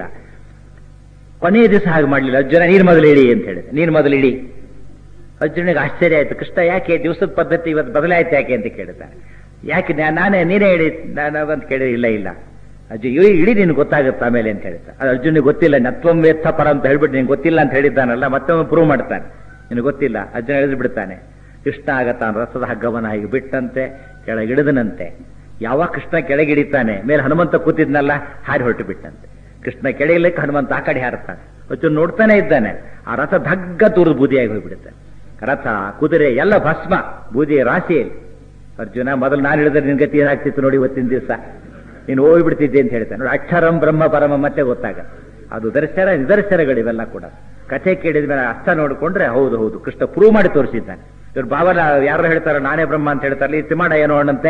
ಕೊನೆಯ ದಿವಸ ಹಾಗೆ ಮಾಡಲಿಲ್ಲ ಅರ್ಜುನ ನೀನು ಮೊದಲು ಇಡಿ ಅಂತ ಹೇಳಿದೆ ನೀನು ಮೊದಲು ಇಡಿ ಅರ್ಜುನಿಗೆ ಆಶ್ಚರ್ಯ ಆಯ್ತು ಕೃಷ್ಣ ಯಾಕೆ ದಿವಸದ ಪದ್ಧತಿ ಇವತ್ತು ಬದಲಾಯ್ತು ಯಾಕೆ ಅಂತ ಕೇಳ್ತಾರೆ ಯಾಕೆ ನಾ- ನಾನೇ ನೀನೇ ಹೇಳಿ ನಾನು ಅಂತ ಕೇಳಿ ಇಲ್ಲ ಇಲ್ಲ ಅಜ್ಜಿ ಇಳಿ ಇಡೀ ನಿನ್ಗೆ ಗೊತ್ತಾಗುತ್ತೆ ಆಮೇಲೆ ಅಂತ ಹೇಳ್ತಾರೆ ಅದು ಅರ್ಜುನಿಗೆ ಗೊತ್ತಿಲ್ಲ ನತ್ವಂ ವೇತ್ತ ಪರ ಅಂತ ಹೇಳ್ಬಿಟ್ಟು ನಿನ್ಗೆ ಗೊತ್ತಿಲ್ಲ ಅಂತ ಹೇಳಿದ್ದಾನಲ್ಲ ಮತ್ತೊಮ್ಮೆ ಪ್ರೂವ್ ಮಾಡ್ತಾನೆ ನಿನಗೆ ಗೊತ್ತಿಲ್ಲ ಅರ್ಜುನ ಎಳೆದು ಬಿಡ್ತಾನೆ ಕೃಷ್ಣ ಆಗ ತಾನು ರಸದ ಹಗ್ಗವನ್ನ ಹೀಗೆ ಬಿಟ್ಟಂತೆ ಕೆಳಗಿಡಿದನಂತೆ ಯಾವಾಗ ಕೃಷ್ಣ ಕೆಳಗಿಡಿತಾನೆ ಮೇಲೆ ಹನುಮಂತ ಕೂತಿದ್ನಲ್ಲ ಹಾರಿ ಹೊರಟು ಬಿಟ್ಟಂತೆ ಕೃಷ್ಣ ಕೆಳಗಿಲಿಕ್ಕೆ ಹನುಮಂತ ಆ ಕಡೆ ಹಾರುತ್ತಾನೆ ಅರ್ಜುನ ನೋಡ್ತಾನೆ ಇದ್ದಾನೆ ಆ ರಥ ಧಗ್ಗ ತೂರು ಬೂದಿಯಾಗಿ ಹೋಗ್ಬಿಡುತ್ತೆ ರಥ ಕುದುರೆ ಎಲ್ಲ ಭಸ್ಮ ಬೂದಿಯ ರಾಶಿಯಲ್ಲಿ ಅರ್ಜುನ ಮೊದಲು ನಾನು ಹೇಳಿದ್ರೆ ನಿನ್ ಗತಿ ಏನಾಗ್ತಿತ್ತು ನೋಡಿ ಇವತ್ತಿನ ದಿವಸ ನೀನು ಹೋಗ್ಬಿಡ್ತಿದ್ದೆ ಅಂತ ಹೇಳ್ತಾನೆ ನೋಡಿ ಅಕ್ಷರಂ ಬ್ರಹ್ಮ ಪರಮ ಮತ್ತೆ ಗೊತ್ತಾಗ ಅದು ದರ್ಶನ ನಿದರ್ಶನಗಳಿವೆಲ್ಲ ಕೂಡ ಕಥೆ ಕೇಳಿದ ಮೇಲೆ ಅರ್ಥ ನೋಡಿಕೊಂಡ್ರೆ ಹೌದು ಹೌದು ಕೃಷ್ಣ ಪ್ರೂವ್ ಮಾಡಿ ತೋರಿಸಿದ್ದಾನೆ ಇವ್ರು ಬಾಬನ ಯಾರು ಹೇಳ್ತಾರೋ ನಾನೇ ಬ್ರಹ್ಮ ಅಂತ ಹೇಳ್ತಾರಲ್ಲ ಈ ತಿಮಾಡ ಏನೋ ಅನ್ನಂತೆ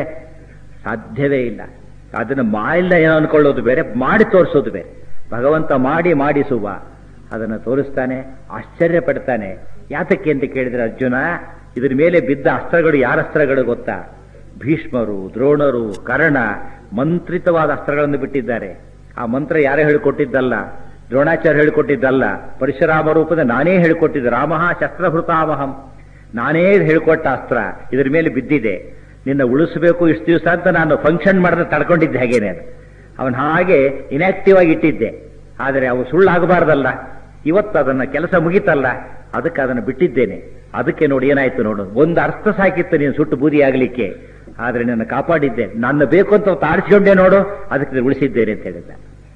ಸಾಧ್ಯವೇ ಇಲ್ಲ ಅದನ್ನ ಮಾಡಿಲ್ಲ ಏನೋ ಅನ್ಕೊಳ್ಳೋದು ಬೇರೆ ಮಾಡಿ ತೋರಿಸೋದು ಬೇರೆ ಭಗವಂತ ಮಾಡಿ ಮಾಡಿಸುವ ಅದನ್ನು ತೋರಿಸ್ತಾನೆ ಆಶ್ಚರ್ಯ ಪಡ್ತಾನೆ ಯಾತಕ್ಕೆ ಅಂತ ಕೇಳಿದ್ರೆ ಅರ್ಜುನ ಇದ್ರ ಮೇಲೆ ಬಿದ್ದ ಅಸ್ತ್ರಗಳು ಯಾರ ಅಸ್ತ್ರಗಳು ಗೊತ್ತಾ ಭೀಷ್ಮರು ದ್ರೋಣರು ಕರ್ಣ ಮಂತ್ರಿತವಾದ ಅಸ್ತ್ರಗಳನ್ನು ಬಿಟ್ಟಿದ್ದಾರೆ ಆ ಮಂತ್ರ ಯಾರೇ ಹೇಳಿಕೊಟ್ಟಿದ್ದಲ್ಲ ದ್ರೋಣಾಚಾರ್ಯ ಹೇಳಿಕೊಟ್ಟಿದ್ದಲ್ಲ ಪರಶುರಾಮ ರೂಪದ ನಾನೇ ಹೇಳಿಕೊಟ್ಟಿದ್ದೆ ರಾಮಃ ಶಸ್ತ್ರಭೃತಾಮಹಂ ನಾನೇ ಹೇಳಿಕೊಟ್ಟ ಅಸ್ತ್ರ ಇದ್ರ ಮೇಲೆ ಬಿದ್ದಿದೆ ನಿನ್ನ ಉಳಿಸಬೇಕು ಇಷ್ಟು ದಿವಸ ಅಂತ ನಾನು ಫಂಕ್ಷನ್ ಮಾಡಿದ್ರೆ ತಡ್ಕೊಂಡಿದ್ದೆ ಹಾಗೇನೆ ಅದು ಅವನ್ ಹಾಗೆ ಇನ್ಆಕ್ಟಿವ್ ಆಗಿ ಇಟ್ಟಿದ್ದೆ ಆದರೆ ಅವು ಸುಳ್ಳಾಗಬಾರ್ದಲ್ಲ ಇವತ್ತು ಅದನ್ನ ಕೆಲಸ ಮುಗೀತಲ್ಲ ಅದಕ್ಕೆ ಅದನ್ನು ಬಿಟ್ಟಿದ್ದೇನೆ ಅದಕ್ಕೆ ನೋಡಿ ಏನಾಯ್ತು ನೋಡು ಒಂದು ಅರ್ಥ ಸಾಕಿತ್ತು ನೀನು ಸುಟ್ಟು ಬೂದಿ ಆಗ್ಲಿಕ್ಕೆ ಆದ್ರೆ ನನ್ನ ಕಾಪಾಡಿದ್ದೆ ನನ್ನ ಬೇಕು ಅಂತ ತಾಡಿಸ್ಕೊಂಡೆ ನೋಡು ಅದಕ್ಕೆ ಉಳಿಸಿದ್ದೇನೆ ಅಂತ ಹೇಳಿದ್ದ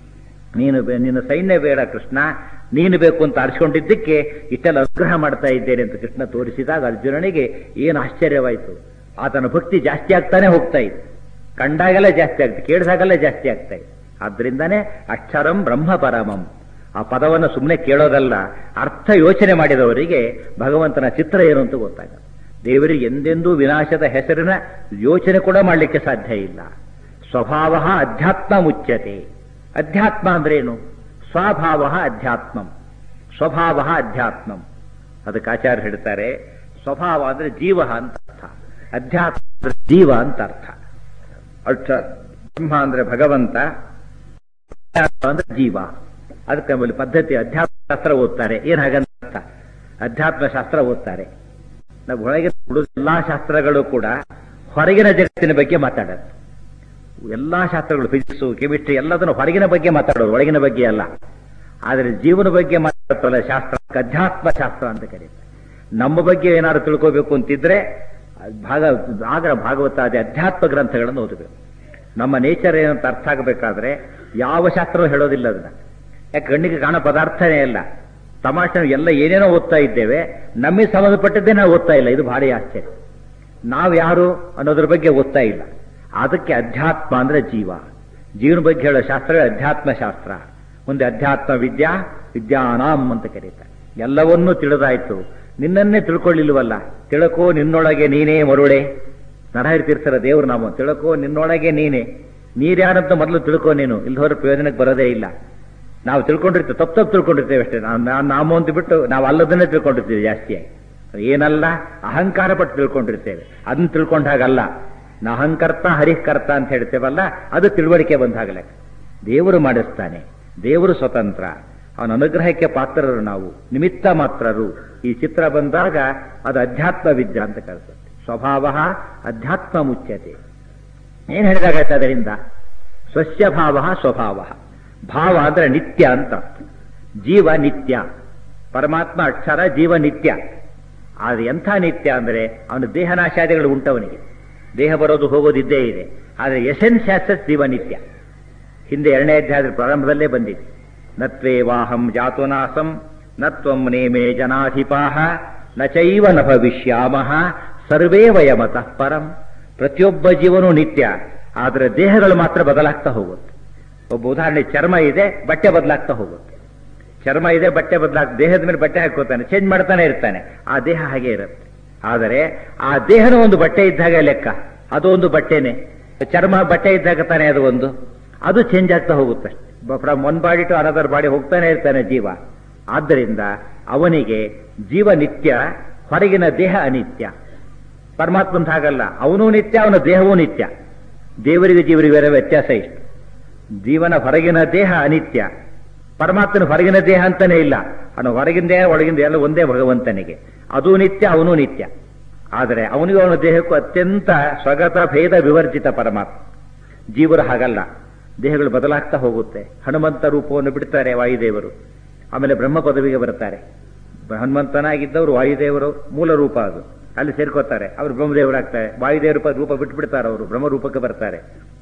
ನೀನು ಬೆ- ನಿನ್ನ ಸೈನ್ಯ ಬೇಡ ಕೃಷ್ಣ ನೀನು ಬೇಕು ಅಂತ ಆರಿಸಿಕೊಂಡಿದ್ದಕ್ಕೆ ಇಷ್ಟೆಲ್ಲ ಅನುಗ್ರಹ ಮಾಡ್ತಾ ಇದ್ದೇನೆ ಅಂತ ಕೃಷ್ಣ ತೋರಿಸಿದಾಗ ಅರ್ಜುನನಿಗೆ ಏನು ಆಶ್ಚರ್ಯವಾಯಿತು ಆತನ ಭಕ್ತಿ ಜಾಸ್ತಿ ಆಗ್ತಾನೆ ಹೋಗ್ತಾ ಇತ್ತು ಕಂಡಾಗೆಲ್ಲ ಜಾಸ್ತಿ ಆಗ್ತದೆ ಕೇಳಿದಾಗೆಲ್ಲ ಜಾಸ್ತಿ ಆಗ್ತಾ ಇತ್ತು ಆದ್ರಿಂದಾನೇ ಅಕ್ಷರಂ ಬ್ರಹ್ಮ ಪರಮಂ ಆ ಪದವನ್ನು ಸುಮ್ಮನೆ ಕೇಳೋದಲ್ಲ ಅರ್ಥ ಯೋಚನೆ ಮಾಡಿದವರಿಗೆ ಭಗವಂತನ ಚಿತ್ರ ಏನು ಅಂತ ಗೊತ್ತಾಗುತ್ತೆ ದೇವರಿಗೆ ಎಂದೆಂದೂ ವಿನಾಶದ ಹೆಸರಿನ ಯೋಚನೆ ಕೂಡ ಮಾಡಲಿಕ್ಕೆ ಸಾಧ್ಯ ಇಲ್ಲ ಸ್ವಭಾವ ಅಧ್ಯಾತ್ಮ ಮುಚ್ಯತೆ ಅಧ್ಯಾತ್ಮ ಅಂದ್ರೇನು ಸ್ವಭಾವ ಅಧ್ಯಾತ್ಮಂ ಸ್ವಭಾವ ಅಧ್ಯಾತ್ಮಂ ಅದಕ್ಕೆ ಆಚಾರ್ಯ ಹೇಳ್ತಾರೆ ಸ್ವಭಾವ ಅಂದ್ರೆ ಜೀವ ಅಂತ ಅರ್ಥ ಅಧ್ಯಾತ್ಮ ಅಂದ್ರೆ ಜೀವ ಅಂತ ಅರ್ಥ ಅರ್ಥ ಬ್ರಹ್ಮ ಅಂದ್ರೆ ಭಗವಂತ ಅಧ್ಯಾತ್ಮ ಅಂದ್ರೆ ಜೀವ ಅದಕ್ಕೆ ನಮ್ಮಲ್ಲಿ ಪದ್ಧತಿ ಅಧ್ಯಾತ್ಮ ಶಾಸ್ತ್ರ ಓದ್ತಾರೆ ಏನ್ ಹಾಗಂತ ಅರ್ಥ ಅಧ್ಯಾತ್ಮ ಶಾಸ್ತ್ರ ಓದ್ತಾರೆ ನಾವು ಒಳಗೆ ನೋಡುವ ಎಲ್ಲಾ ಶಾಸ್ತ್ರಗಳು ಕೂಡ ಹೊರಗಿನ ಜಗತ್ತಿನ ಬಗ್ಗೆ ಮಾತಾಡೋದು ಎಲ್ಲಾ ಶಾಸ್ತ್ರಗಳು ಫಿಸಿಕ್ಸ್ ಕೆಮಿಸ್ಟ್ರಿ ಎಲ್ಲದನ್ನು ಹೊರಗಿನ ಬಗ್ಗೆ ಮಾತಾಡೋದು ಒಳಗಿನ ಬಗ್ಗೆ ಅಲ್ಲ ಆದರೆ ಜೀವನ ಬಗ್ಗೆ ಮಾತಾಡ್ತಲ್ಲ ಶಾಸ್ತ್ರ ಅದಕ್ಕೆ ಅಧ್ಯಾತ್ಮ ಶಾಸ್ತ್ರ ಅಂತ ಕರೀತಾರೆ ನಮ್ಮ ಬಗ್ಗೆ ಏನಾದ್ರು ತಿಳ್ಕೋಬೇಕು ಅಂತಿದ್ರೆ ಭಾಗ ಆಗ ಭಾಗವತ ಅದೇ ಅಧ್ಯಾತ್ಮ ಗ್ರಂಥಗಳನ್ನು ಓದಬೇಕು ನಮ್ಮ ನೇಚರ್ ಏನಂತ ಅರ್ಥ ಆಗಬೇಕಾದ್ರೆ ಯಾವ ಶಾಸ್ತ್ರವೂ ಹೇಳೋದಿಲ್ಲ ಅದನ್ನ ಯಾಕೆ ಕಣ್ಣಿಗೆ ಕಾಣೋ ಪದಾರ್ಥನೇ ಇಲ್ಲ ತಮಾಷೆ ಎಲ್ಲ ಏನೇನೋ ಓದ್ತಾ ಇದ್ದೇವೆ ನಮಗೆ ಸಂಬಂಧಪಟ್ಟದ್ದೇ ನಾವು ಓದ್ತಾ ಇಲ್ಲ ಇದು ಭಾರಿ ಆಶ್ಚರ್ಯ ನಾವು ಯಾರು ಅನ್ನೋದ್ರ ಬಗ್ಗೆ ಓದ್ತಾ ಇಲ್ಲ ಅದಕ್ಕೆ ಅಧ್ಯಾತ್ಮ ಅಂದ್ರೆ ಜೀವ ಜೀವನ ಬಗ್ಗೆ ಹೇಳೋ ಶಾಸ್ತ್ರವೇ ಅಧ್ಯಾತ್ಮ ಶಾಸ್ತ್ರ ಮುಂದೆ ಅಧ್ಯಾತ್ಮ ವಿದ್ಯಾ ವಿದ್ಯಾನಾಂ ಅಂತ ಕರೀತಾರೆ ಎಲ್ಲವನ್ನೂ ತಿಳಿದಾಯ್ತು ನಿನ್ನನ್ನೇ ತಿಳ್ಕೊಳ್ಳಿಲ್ವಲ್ಲ ತಿಳ್ಕೋ ನಿನ್ನೊಳಗೆ ನೀನೇ ಮರುಳೆ ನರಹರಿ ತೀರ್ಸರ ದೇವ್ರ ನಾಮ ತಿಳ್ಕೋ ನಿನ್ನೊಳಗೆ ನೀನೇ ನೀರ್ಯಾರಂತ ಮೊದಲು ತಿಳ್ಕೋ ನೀನು ಇಲ್ದೋರ ಪ್ರಯೋಜನಕ್ಕೆ ಬರೋದೇ ಇಲ್ಲ ನಾವು ತಿಳ್ಕೊಂಡಿರ್ತೇವೆ ತಪ್ಪು ತಪ್ಪು ತಿಳ್ಕೊಂಡಿರ್ತೇವೆ ಅಷ್ಟೇ ನಾವು ನಾವು ನಾಮ ಅಂತ ಬಿಟ್ಟು ನಾವು ಅಲ್ಲದನ್ನೇ ತಿಳ್ಕೊಂಡಿರ್ತೀವಿ ಜಾಸ್ತಿಯಾಗಿ ಏನಲ್ಲ ಅಹಂಕಾರ ಪಟ್ಟು ತಿಳ್ಕೊಂಡಿರ್ತೇವೆ ಅದನ್ನ ತಿಳ್ಕೊಂಡ ಹಾಗಲ್ಲ ನಾ ಅಹಂಕರ್ತ ಹರಿಕರ್ತ ಅಂತ ಹೇಳ್ತೇವಲ್ಲ ಅದು ತಿಳುವಳಿಕೆ ಬಂದಾಗಲೇ ದೇವರು ಮಾಡಿಸ್ತಾನೆ ದೇವರು ಸ್ವತಂತ್ರ ಅವನ ಅನುಗ್ರಹಕ್ಕೆ ಪಾತ್ರರು ನಾವು ನಿಮಿತ್ತ ಮಾತ್ರರು ಈ ಚಿತ್ರ ಬಂದಾಗ ಅದು ಅಧ್ಯಾತ್ಮ ವಿದ್ಯಾ ಅಂತ ಕರೆಸುತ್ತೆ ಸ್ವಭಾವ ಅಧ್ಯಾತ್ಮ ಮುಚ್ಯತೆ ಏನ್ ಹೇಳಿದಾಗಾಯ್ತು ಅದರಿಂದ ಸ್ವಸ್ಯ ಭಾವ ಸ್ವಭಾವ ಭಾವ ಅಂದ್ರೆ ನಿತ್ಯ ಅಂತ ಜೀವ ನಿತ್ಯ ಪರಮಾತ್ಮ ಅಕ್ಷರ ಜೀವ ನಿತ್ಯ ಆದ್ರೆ ಎಂಥ ನಿತ್ಯ ಅಂದ್ರೆ ಅವನ ದೇಹನಾಶಾದಿಗಳು ಉಂಟವನಿಗೆ ದೇಹ ಬರೋದು ಹೋಗೋದಿದ್ದೇ ಇದೆ ಆದರೆ ಎಸೆನ್ಸ್ ಆಸಸ್ ಜೀವ ನಿತ್ಯ ಹಿಂದೆ ಎರಡನೇ ಅಧ್ಯಾಯದ ಪ್ರಾರಂಭದಲ್ಲೇ ಬಂದಿದೆ ನತ್ವೇ ವಾಹಂ ಜಾತುನಾಸಂ ನತ್ವಂ ನೇಮೇ ಜನಾಧಿಪಾಹ ನ ಚೈವ ನ ಭವಿಷ್ಯಾಮಹ ಸರ್ವೇ ವಯಮತಃ ಪರಂ ಪ್ರತಿಯೊಬ್ಬ ಜೀವನೂ ನಿತ್ಯ ಆದರೆ ದೇಹಗಳು ಮಾತ್ರ ಬದಲಾಗ್ತಾ ಹೋಗುತ್ತೆ ಒಬ್ಬ ಉದಾಹರಣೆ ಚರ್ಮ ಇದೆ ಬಟ್ಟೆ ಬದಲಾಗ್ತಾ ಹೋಗುತ್ತೆ ಚರ್ಮ ಇದೆ ಬಟ್ಟೆ ಬದಲಾಗ ದೇಹದ ಮೇಲೆ ಬಟ್ಟೆ ಹಾಕೋತಾನೆ ಚೇಂಜ್ ಮಾಡ್ತಾನೆ ಇರ್ತಾನೆ ಆ ದೇಹ ಹಾಗೆ ಇರುತ್ತೆ ಆದರೆ ಆ ದೇಹನ ಒಂದು ಬಟ್ಟೆ ಇದ್ದಾಗ ಲೆಕ್ಕ ಅದು ಒಂದು ಬಟ್ಟೆನೆ ಚರ್ಮ ಬಟ್ಟೆ ಇದ್ದಾಗ ತಾನೆ ಅದು ಒಂದು ಅದು ಚೇಂಜ್ ಆಗ್ತಾ ಹೋಗುತ್ತೆ from one body to another body ಹೋಗ್ತಾನೆ ಇರ್ತಾನೆ ಜೀವ ಆದ್ದರಿಂದ ಅವನಿಗೆ ಜೀವ ನಿತ್ಯ ಹೊರಗಿನ ದೇಹ ಅನಿತ್ಯ ಪರಮಾತ್ಮಂತ ಹಾಗಲ್ಲ ಅವನು ನಿತ್ಯ ಅವನ ದೇಹವೂ ನಿತ್ಯ ದೇವರಿಗೆ ಜೀವರಿಗೆ ಬೇರೆ ವ್ಯತ್ಯಾಸ ಇಷ್ಟು ಜೀವನ ಹೊರಗಿನ ದೇಹ ಅನಿತ್ಯ ಪರಮಾತ್ಮನ ಹೊರಗಿನ ದೇಹ ಅಂತಾನೆ ಇಲ್ಲ ಅವನ ಹೊರಗಿನ ದೇಹ ಒಳಗಿನ ದೇಹ ಎಲ್ಲ ಒಂದೇ ಭಗವಂತನಿಗೆ ಅದು ನಿತ್ಯ ಅವನು ನಿತ್ಯ ಆದರೆ ಅವನಿಗೂ ಅವನ ದೇಹಕ್ಕೂ ಅತ್ಯಂತ ಸ್ವಗತ ಭೇದ ವಿವರ್ಜಿತ ಪರಮಾತ್ಮ ಜೀವರು ಹಾಗಲ್ಲ ದೇಹಗಳು ಬದಲಾಗ್ತಾ ಹೋಗುತ್ತೆ ಹನುಮಂತ ರೂಪವನ್ನು ಬಿಡ್ತಾರೆ ವಾಯುದೇವರು ಆಮೇಲೆ ಬ್ರಹ್ಮ ಪದವಿಗೆ ಬರ್ತಾರೆ ಹನುಮಂತನಾಗಿದ್ದವರು ವಾಯುದೇವರು ಮೂಲ ರೂಪ ಅದು ಅಲ್ಲಿ ಸೇರ್ಕೋತಾರೆ ಅವರು ಬ್ರಹ್ಮದೇವರಾಗ್ತಾರೆ ವಾಯುದೇವ ರೂಪ ಬಿಟ್ಟು ಬಿಡ್ತಾರೆ ಅವರು ಬ್ರಹ್ಮರೂಪಕ್ಕೆ ಬರ್ತಾರೆ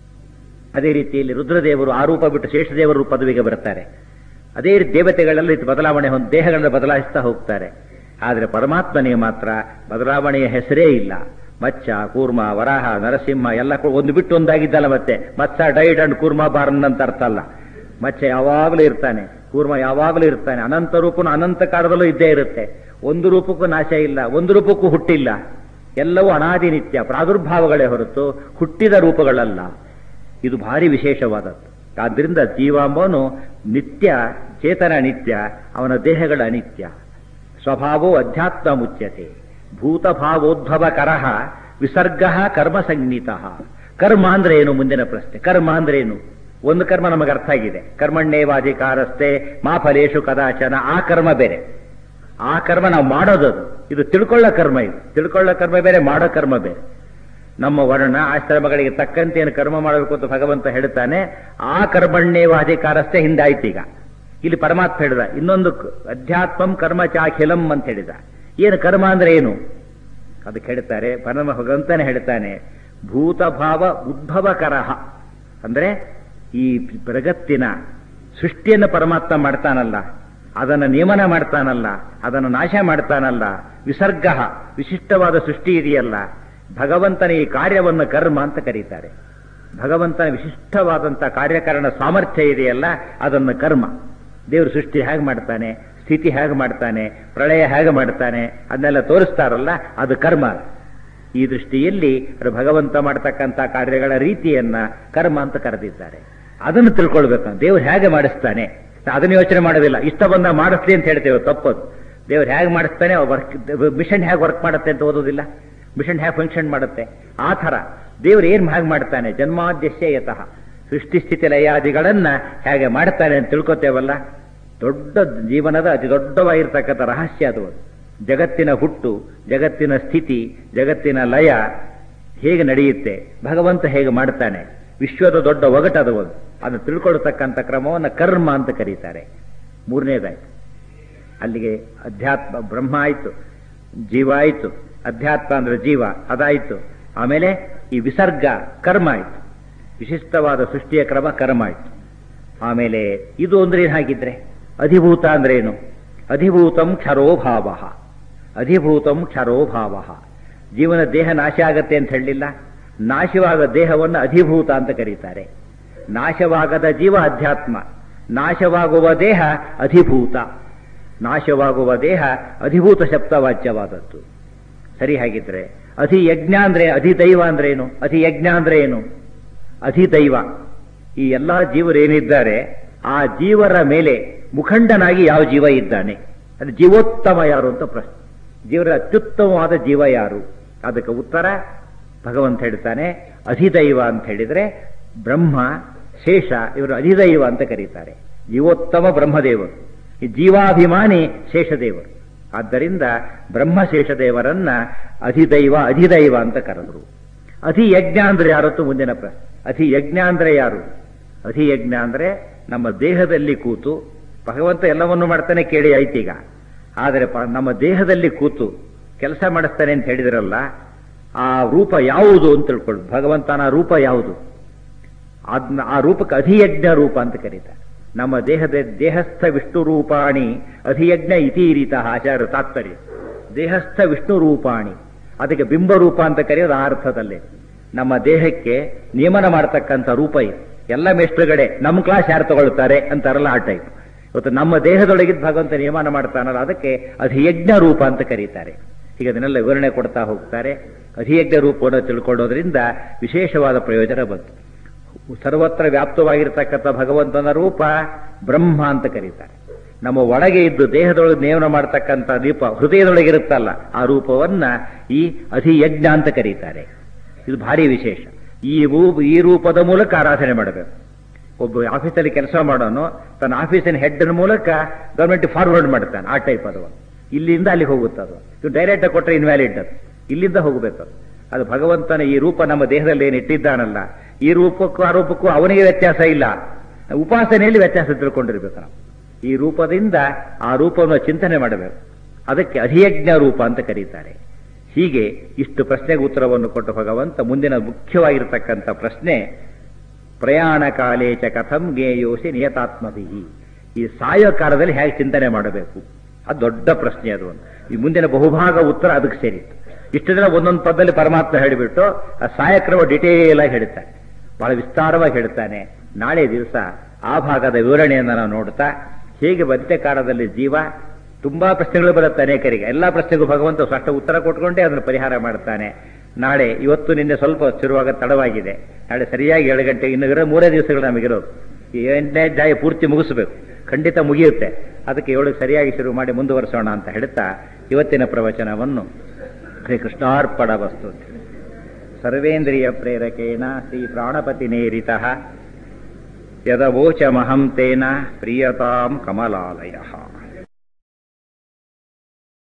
ಅದೇ ರೀತಿಯಲ್ಲಿ ರುದ್ರದೇವರು ಆ ರೂಪ ಬಿಟ್ಟು ಶೇಷದೇವರ ಪದವಿಗೆ ಬರ್ತಾರೆ ಅದೇ ರೀತಿ ದೇವತೆಗಳಲ್ಲಿ ಬದಲಾವಣೆ ಹೊಂದಿ ದೇಹಗಳನ್ನು ಬದಲಾಯಿಸ್ತಾ ಹೋಗ್ತಾರೆ ಆದರೆ ಪರಮಾತ್ಮನಿಗೆ ಮಾತ್ರ ಬದಲಾವಣೆಯ ಹೆಸರೇ ಇಲ್ಲ ಮಚ್ಚ ಕೂರ್ಮ ವರಾಹ ನರಸಿಂಹ ಎಲ್ಲ ಒಂದು ಬಿಟ್ಟು ಒಂದಾಗಿದ್ದಲ್ಲ ಮತ್ತೆ Matsya died and Kurma born ಅಂತ ಅರ್ಥ ಅಲ್ಲ ಮಚ್ಚ ಯಾವಾಗಲೂ ಇರ್ತಾನೆ ಕೂರ್ಮ ಯಾವಾಗಲೂ ಇರ್ತಾನೆ ಅನಂತ ರೂಪನು ಅನಂತ ಕಾಲದಲ್ಲೂ ಇದ್ದೇ ಇರುತ್ತೆ ಒಂದು ರೂಪಕ್ಕೂ ನಾಶ ಇಲ್ಲ ಒಂದು ರೂಪಕ್ಕೂ ಹುಟ್ಟಿಲ್ಲ ಎಲ್ಲವೂ ಅನಾದಿ ನಿತ್ಯ ಪ್ರಾದುರ್ಭಾವಗಳೇ ಹೊರತು ಹುಟ್ಟಿದ ರೂಪಗಳಲ್ಲ ಇದು ಭಾರಿ ವಿಶೇಷವಾದದ್ದು ಆದ್ದರಿಂದ ಜೀವಾಂಬನು ನಿತ್ಯ ಚೇತನ ನಿತ್ಯ ಅವನ ದೇಹಗಳ ಅನಿತ್ಯ ಸ್ವಭಾವೋ ಅಧ್ಯಾತ್ಮ ಮುಚ್ಯತೆ ಭೂತಭಾವೋದ್ಭವ ಕರಹ ವಿಸರ್ಗ ಕರ್ಮ ಸಂಗೀತ ಕರ್ಮ ಅಂದ್ರೆ ಏನು ಮುಂದಿನ ಪ್ರಶ್ನೆ ಕರ್ಮ ಅಂದ್ರೆ ಏನು ಒಂದು ಕರ್ಮ ನಮಗೆ ಅರ್ಥ ಆಗಿದೆ ಕರ್ಮಣ್ಣೇವಾಧಿಕಾರಸ್ಥೆ ಮಾ ಫಲೇಶು ಕದಾಚನ ಆ ಕರ್ಮ ಬೇರೆ ಆ ಕರ್ಮ ನಾವು ಮಾಡೋದದು ಇದು ತಿಳ್ಕೊಳ್ಳೋ ಕರ್ಮ ಇದು ತಿಳ್ಕೊಳ್ಳೋ ಕರ್ಮ ಬೇರೆ ಮಾಡೋ ಕರ್ಮ ಬೇರೆ ನಮ್ಮ ವರ್ಣ ಆಶ್ರಮಗಳಿಗೆ ತಕ್ಕಂತೆ ಏನು ಕರ್ಮ ಮಾಡಬೇಕು ಅಂತ ಭಗವಂತ ಹೇಳ್ತಾನೆ ಆ ಕರ್ಮಣ್ಯೇವಾಧಿಕಾರಸ್ಥೆ ಹಿಂದಾಯ್ತು ಈಗ ಇಲ್ಲಿ ಪರಮಾತ್ಮ ಹೇಳಿದ ಇನ್ನೊಂದು ಅಧ್ಯಾತ್ಮಂ ಕರ್ಮ ಚಾಖಿಲಂ ಅಂತ ಹೇಳಿದ ಏನು ಕರ್ಮ ಅಂದ್ರೆ ಏನು ಅದಕ್ಕೆ ಹೇಳ್ತಾರೆ ಪರಮ ಭಗವಂತನೇ ಹೇಳ್ತಾನೆ ಭೂತಭಾವ ಉದ್ಭವಕರಹ ಅಂದ್ರೆ ಈ ಜಗತ್ತಿನ ಸೃಷ್ಟಿಯನ್ನು ಪರಮಾತ್ಮ ಮಾಡ್ತಾನಲ್ಲ ಅದನ್ನು ನಿಯಮನ ಮಾಡ್ತಾನಲ್ಲ ಅದನ್ನು ನಾಶ ಮಾಡ್ತಾನಲ್ಲ ವಿಸರ್ಗ ವಿಶಿಷ್ಟವಾದ ಸೃಷ್ಟಿ ಇದೆಯಲ್ಲ ಭಗವಂತನ ಈ ಕಾರ್ಯವನ್ನು ಕರ್ಮ ಅಂತ ಕರೀತಾರೆ ಭಗವಂತನ ವಿಶಿಷ್ಟವಾದಂಥ ಕಾರ್ಯಕಾರಣ ಸಾಮರ್ಥ್ಯ ಇದೆಯಲ್ಲ ಅದನ್ನು ಕರ್ಮ ದೇವರು ಸೃಷ್ಟಿ ಹೇಗೆ ಮಾಡ್ತಾನೆ ಸ್ಥಿತಿ ಹೇಗೆ ಮಾಡ್ತಾನೆ ಪ್ರಳಯ ಹೇಗೆ ಮಾಡ್ತಾನೆ ಅದನ್ನೆಲ್ಲ ತೋರಿಸ್ತಾರಲ್ಲ ಅದು ಕರ್ಮ ಈ ದೃಷ್ಟಿಯಲ್ಲಿ ಭಗವಂತ ಮಾಡ್ತಕ್ಕಂಥ ಕಾರ್ಯಗಳ ರೀತಿಯನ್ನ ಕರ್ಮ ಅಂತ ಕರೆದಿದ್ದಾರೆ ಅದನ್ನು ತಿಳ್ಕೊಳ್ಬೇಕು ದೇವ್ರು ಹೇಗೆ ಮಾಡಿಸ್ತಾನೆ ಅದನ್ನು ಯೋಚನೆ ಮಾಡೋದಿಲ್ಲ ಇಷ್ಟ ಬಂದ ಮಾಡಿಸ್ಲಿ ಅಂತ ಹೇಳ್ತೇವೆ ತಪ್ಪದು ದೇವ್ರು ಹೇಗೆ ಮಾಡಿಸ್ತಾನೆ ವರ್ಕ್ ಮಿಷನ್ ಹೇಗೆ ವರ್ಕ್ ಮಾಡುತ್ತೆ ಅಂತ ಓದೋದಿಲ್ಲ ಮಿಷನ್ ಹೇಗೆ ಫಂಕ್ಷನ್ ಮಾಡುತ್ತೆ ಆ ಥರ ದೇವ್ರು ಏನ್ ಹೇಗೆ ಮಾಡ್ತಾನೆ ಜನ್ಮಾದ್ಯಶ್ಯ ಯತಃ ಸೃಷ್ಟಿ ಸ್ಥಿತಿ ಲಯಾದಿಗಳನ್ನ ಹೇಗೆ ಮಾಡ್ತಾನೆ ಅಂತ ತಿಳ್ಕೊತೇವಲ್ಲ ದೊಡ್ಡ ಜೀವನದ ಅತಿ ದೊಡ್ಡವಾಗಿರ್ತಕ್ಕಂಥ ರಹಸ್ಯ ಅದು ಜಗತ್ತಿನ ಹುಟ್ಟು ಜಗತ್ತಿನ ಸ್ಥಿತಿ ಜಗತ್ತಿನ ಲಯ ಹೇಗೆ ನಡೆಯುತ್ತೆ ಭಗವಂತ ಹೇಗೆ ಮಾಡ್ತಾನೆ ವಿಶ್ವದ ದೊಡ್ಡ ಒಗಟದು ಒಂದು ಅದನ್ನು ತಿಳ್ಕೊಳ್ತಕ್ಕಂಥ ಕ್ರಮವನ್ನು ಕರ್ಮ ಅಂತ ಕರೀತಾರೆ ಮೂರನೇದಾಯ್ತು ಅಲ್ಲಿಗೆ ಅಧ್ಯಾತ್ಮ ಬ್ರಹ್ಮ ಆಯ್ತು ಜೀವ ಆಯ್ತು ಅಧ್ಯಾತ್ಮ ಅಂದ್ರೆ ಜೀವ ಅದಾಯ್ತು ಆಮೇಲೆ ಈ ವಿಸರ್ಗ ಕರ್ಮ ಆಯ್ತು ವಿಶಿಷ್ಟವಾದ ಸೃಷ್ಟಿಯ ಕ್ರಮ ಕರ್ಮ ಆಯ್ತು ಆಮೇಲೆ ಇದು ಅಂದ್ರೆ ಏನಾಗಿದ್ರೆ ಅಧಿಭೂತ ಅಂದ್ರೆ ಏನು ಅಧಿಭೂತಂ ಕ್ಷರೋಭಾವ ಅಧಿಭೂತಂ ಕ್ಷರೋಭಾವ ಜೀವನ ದೇಹ ನಾಶ ಆಗತ್ತೆ ಅಂತ ಹೇಳಲಿಲ್ಲ ನಾಶವಾದ ದೇಹವನ್ನು ಅಧಿಭೂತ ಅಂತ ಕರೀತಾರೆ ನಾಶವಾಗದ ಜೀವ ಅಧ್ಯಾತ್ಮ ನಾಶವಾಗುವ ದೇಹ ಅಧಿಭೂತ ನಾಶವಾಗುವ ದೇಹ ಅಧಿಭೂತ ಶಬ್ದವಾಚ್ಯವಾದದ್ದು ಸರಿ ಹಾಗಿದ್ರೆ ಅಧಿ ಯಜ್ಞ ಅಂದ್ರೆ ಅಧಿದೈವ ಅಂದ್ರೆ ಏನು ಅಧಿ ಯಜ್ಞ ಅಂದ್ರೆ ಏನು ಅಧಿದೈವ ಈ ಎಲ್ಲಾ ಜೀವರೇನಿದ್ದಾರೆ ಆ ಜೀವರ ಮೇಲೆ ಮುಖಂಡನಾಗಿ ಯಾವ ಜೀವ ಇದ್ದಾನೆ ಅದು ಜೀವೋತ್ತಮ ಯಾರು ಅಂತ ಪ್ರಶ್ನೆ ಜೀವರ ಅತ್ಯುತ್ತಮವಾದ ಜೀವ ಯಾರು ಅದಕ್ಕೆ ಉತ್ತರ ಭಗವಂತ ಹೇಳ್ತಾನೆ ಅಧಿದೈವ ಅಂತ ಹೇಳಿದ್ರೆ ಬ್ರಹ್ಮ ಶೇಷ ಇವರು ಅಧಿದೈವ ಅಂತ ಕರೀತಾರೆ ಜೀವೋತ್ತಮ ಬ್ರಹ್ಮದೇವರು ಈ ಜೀವಾಭಿಮಾನಿ ಶೇಷದೇವರು ಆದ್ದರಿಂದ ಬ್ರಹ್ಮ ಶೇಷದೇವರನ್ನ ಅಧಿದೈವ ಅಧಿದೈವ ಅಂತ ಕರೆದರು ಅಧಿಯಜ್ಞ ಅಂದ್ರೆ ಯಾರತ್ತು ಮುಂದಿನ ಪ್ರಶ್ನೆ ಅಧಿಯಜ್ಞ ಅಂದ್ರೆ ಯಾರು ಅಧಿಯಜ್ಞ ಅಂದ್ರೆ ನಮ್ಮ ದೇಹದಲ್ಲಿ ಕೂತು ಭಗವಂತ ಎಲ್ಲವನ್ನೂ ಮಾಡ್ತಾನೆ ಕೇಳಿ ಆಯ್ತೀಗ ಆದರೆ ಪ- ನಮ್ಮ ದೇಹದಲ್ಲಿ ಕೂತು ಕೆಲಸ ಮಾಡಿಸ್ತಾನೆ ಅಂತ ಹೇಳಿದ್ರಲ್ಲ ಆ ರೂಪ ಯಾವುದು ಅಂತ ತಿಳ್ಕೊಳ್ಳಿ ಭಗವಂತನ ರೂಪ ಯಾವುದು ಅದ್ನ ಆ ರೂಪಕ್ಕೆ ಅಧಿಯಜ್ಞ ರೂಪ ಅಂತ ಕರೀತಾರೆ ನಮ್ಮ ದೇಹದ ದೇಹಸ್ಥ ವಿಷ್ಣು ರೂಪಾಣಿ ಅಧಿಯಜ್ಞ ಇತೀರಿತ ಆಚಾರ್ಯ ತಾತ್ಪರ್ಯ ದೇಹಸ್ಥ ವಿಷ್ಣು ರೂಪಾಣಿ ಅದಕ್ಕೆ ಬಿಂಬ ರೂಪ ಅಂತ ಕರೆಯೋದು ಆ ಅರ್ಥದಲ್ಲಿ ನಮ್ಮ ದೇಹಕ್ಕೆ ನಿಯಮನ ಮಾಡತಕ್ಕಂಥ ರೂಪ ಇದೆ ಎಲ್ಲ ಮೇಷ್ಟ್ರುಗಡೆ ನಮ್ಮ ಕ್ಲಾಸ್ ಯಾರು ತಗೊಳ್ತಾರೆ ಅಂತಾರಲ್ಲ ಆ ಟೈಪ್ ಇವತ್ತು ನಮ್ಮ ದೇಹದೊಳಗಿದ್ದ ಭಗವಂತ ನಿಯಮನ ಮಾಡ್ತಾನಲ್ಲ ಅದಕ್ಕೆ ಅಧಿಯಜ್ಞ ರೂಪ ಅಂತ ಕರೀತಾರೆ ಹೀಗೆ ಅದನ್ನೆಲ್ಲ ವಿವರಣೆ ಕೊಡ್ತಾ ಹೋಗ್ತಾರೆ ಅಧಿಯಜ್ಞ ರೂಪವನ್ನು ತಿಳ್ಕೊಳ್ಳೋದ್ರಿಂದ ವಿಶೇಷವಾದ ಪ್ರಯೋಜನ ಬಂತು ಸರ್ವತ್ರ ವ್ಯಾಪ್ತವಾಗಿರ್ತಕ್ಕಂಥ ಭಗವಂತನ ರೂಪ ಬ್ರಹ್ಮ ಅಂತ ಕರೀತಾರೆ ನಮ್ಮ ಒಳಗೆ ಇದ್ದು ದೇಹದೊಳಗೆ ನೇಮನ ಮಾಡತಕ್ಕಂಥ ದೀಪ ಹೃದಯದೊಳಗಿರುತ್ತಲ್ಲ ಆ ರೂಪವನ್ನ ಈ ಅಧಿಯಜ್ಞ ಅಂತ ಕರೀತಾರೆ ಇದು ಭಾರಿ ವಿಶೇಷ ಈ ರೂಪ ಈ ರೂಪದ ಮೂಲಕ ಆರಾಧನೆ ಮಾಡಬೇಕು ಒಬ್ಬ ಆಫೀಸಲ್ಲಿ ಕೆಲಸ ಮಾಡೋನು ತನ್ನ ಆಫೀಸಿನ ಹೆಡ್ ಮೂಲಕ ಗವರ್ಮೆಂಟ್ ಫಾರ್ವರ್ಡ್ ಮಾಡ್ತಾನೆ ಆ ಟೈಪ್ ಅದು ಇಲ್ಲಿಂದ ಅಲ್ಲಿಗೆ ಹೋಗುತ್ತೆ ಅದು ಇದು ಡೈರೆಕ್ಟ್ ಕೊಟ್ಟರೆ ಇನ್ವ್ಯಾಲಿಡ್ ಅದು ಇಲ್ಲಿಂದ ಹೋಗಬೇಕು ಅದು ಅದು ಭಗವಂತನ ಈ ರೂಪ ನಮ್ಮ ದೇಹದಲ್ಲಿ ಏನು ಇಟ್ಟಿದ್ದಾನಲ್ಲ ಈ ರೂಪಕ್ಕೂ ಆ ರೂಪಕ್ಕೂ ಅವನಿಗೆ ವ್ಯತ್ಯಾಸ ಇಲ್ಲ ಉಪಾಸನೆಯಲ್ಲಿ ವ್ಯತ್ಯಾಸ ತಿಳ್ಕೊಂಡಿರ್ಬೇಕು ನಾವು ಈ ರೂಪದಿಂದ ಆ ರೂಪವನ್ನು ಚಿಂತನೆ ಮಾಡಬೇಕು ಅದಕ್ಕೆ ಅಧಿಯಜ್ಞ ರೂಪ ಅಂತ ಕರೀತಾರೆ ಹೀಗೆ ಇಷ್ಟು ಪ್ರಶ್ನೆಗೆ ಉತ್ತರವನ್ನು ಕೊಟ್ಟ ಭಗವಂತ ಮುಂದಿನ ಮುಖ್ಯವಾಗಿರತಕ್ಕಂಥ ಪ್ರಶ್ನೆ ಪ್ರಯಾಣ ಕಾಲೇ ಚ ಕಥಂ ಜ್ಞೇಯೋಸಿ ನಿಯತಾತ್ಮಭಿಹಿ ಈ ಸಾಯೋ ಕಾಲದಲ್ಲಿ ಹೇಗೆ ಚಿಂತನೆ ಮಾಡಬೇಕು ಅದು ದೊಡ್ಡ ಪ್ರಶ್ನೆ ಅದು ಈ ಮುಂದಿನ ಬಹುಭಾಗ ಉತ್ತರ ಅದಕ್ಕೆ ಸೇರಿತ್ತು ಇಷ್ಟು ದಿನ ಒಂದೊಂದು ಪದದಲ್ಲಿ ಪರಮಾತ್ಮ ಹೇಳಿಬಿಟ್ಟು ಆ ಸಾಯಕ್ರಮ ಡಿಟೇಲ್ ಆಗಿ ಹೇಳ್ತಾನೆ ಬಹಳ ವಿಸ್ತಾರವಾಗಿ ಹೇಳ್ತಾನೆ ನಾಳೆ ದಿವಸ ಆ ಭಾಗದ ವಿವರಣೆಯನ್ನು ನಾವು ನೋಡ್ತಾ ಹೇಗೆ ಕಾಲದಲ್ಲಿ ಜೀವ ತುಂಬಾ ಪ್ರಶ್ನೆಗಳು ಬರುತ್ತೆ ಅನೇಕರಿಗೆ ಎಲ್ಲಾ ಪ್ರಶ್ನೆಗೂ ಭಗವಂತ ಸ್ಪಷ್ಟ ಉತ್ತರ ಕೊಟ್ಕೊಂಡೇ ಅದನ್ನು ಪರಿಹಾರ ಮಾಡ್ತಾನೆ ನಾಳೆ ಇವತ್ತು ನಿನ್ನೆ ಸ್ವಲ್ಪ ಶುರುವಾಗ ತಡವಾಗಿದೆ ನಾಳೆ ಸರಿಯಾಗಿ ಏಳು ಗಂಟೆ ಇನ್ನು ಇರೋ ಮೂರೇ ದಿವಸಗಳು ನಮಗಿರೋದು ಈ ಎಂಟನೇ ಅಧ್ಯಾಯ ಪೂರ್ತಿ ಮುಗಿಸ್ಬೇಕು ಖಂಡಿತ ಮುಗಿಯುತ್ತೆ ಅದಕ್ಕೆ ಏಳು ಸರಿಯಾಗಿ ಶುರು ಮಾಡಿ ಮುಂದುವರಿಸೋಣ ಅಂತ ಹೇಳ್ತಾ ಇವತ್ತಿನ ಪ್ರವಚನವನ್ನು ಶ್ರೀ ಕೃಷ್ಣಾರ್ಪಣ ವಸ್ತು ಸರ್ವೇಂದ್ರಿಯ ಪ್ರೇರಕೇಣ ಶ್ರೀ ಪ್ರಾಣಪತಿ ನೇರಿತ ಯದವೋಚಮಹಂ ತೇನ ಪ್ರಿಯತಾಂ ಕಮಲಾಲಯ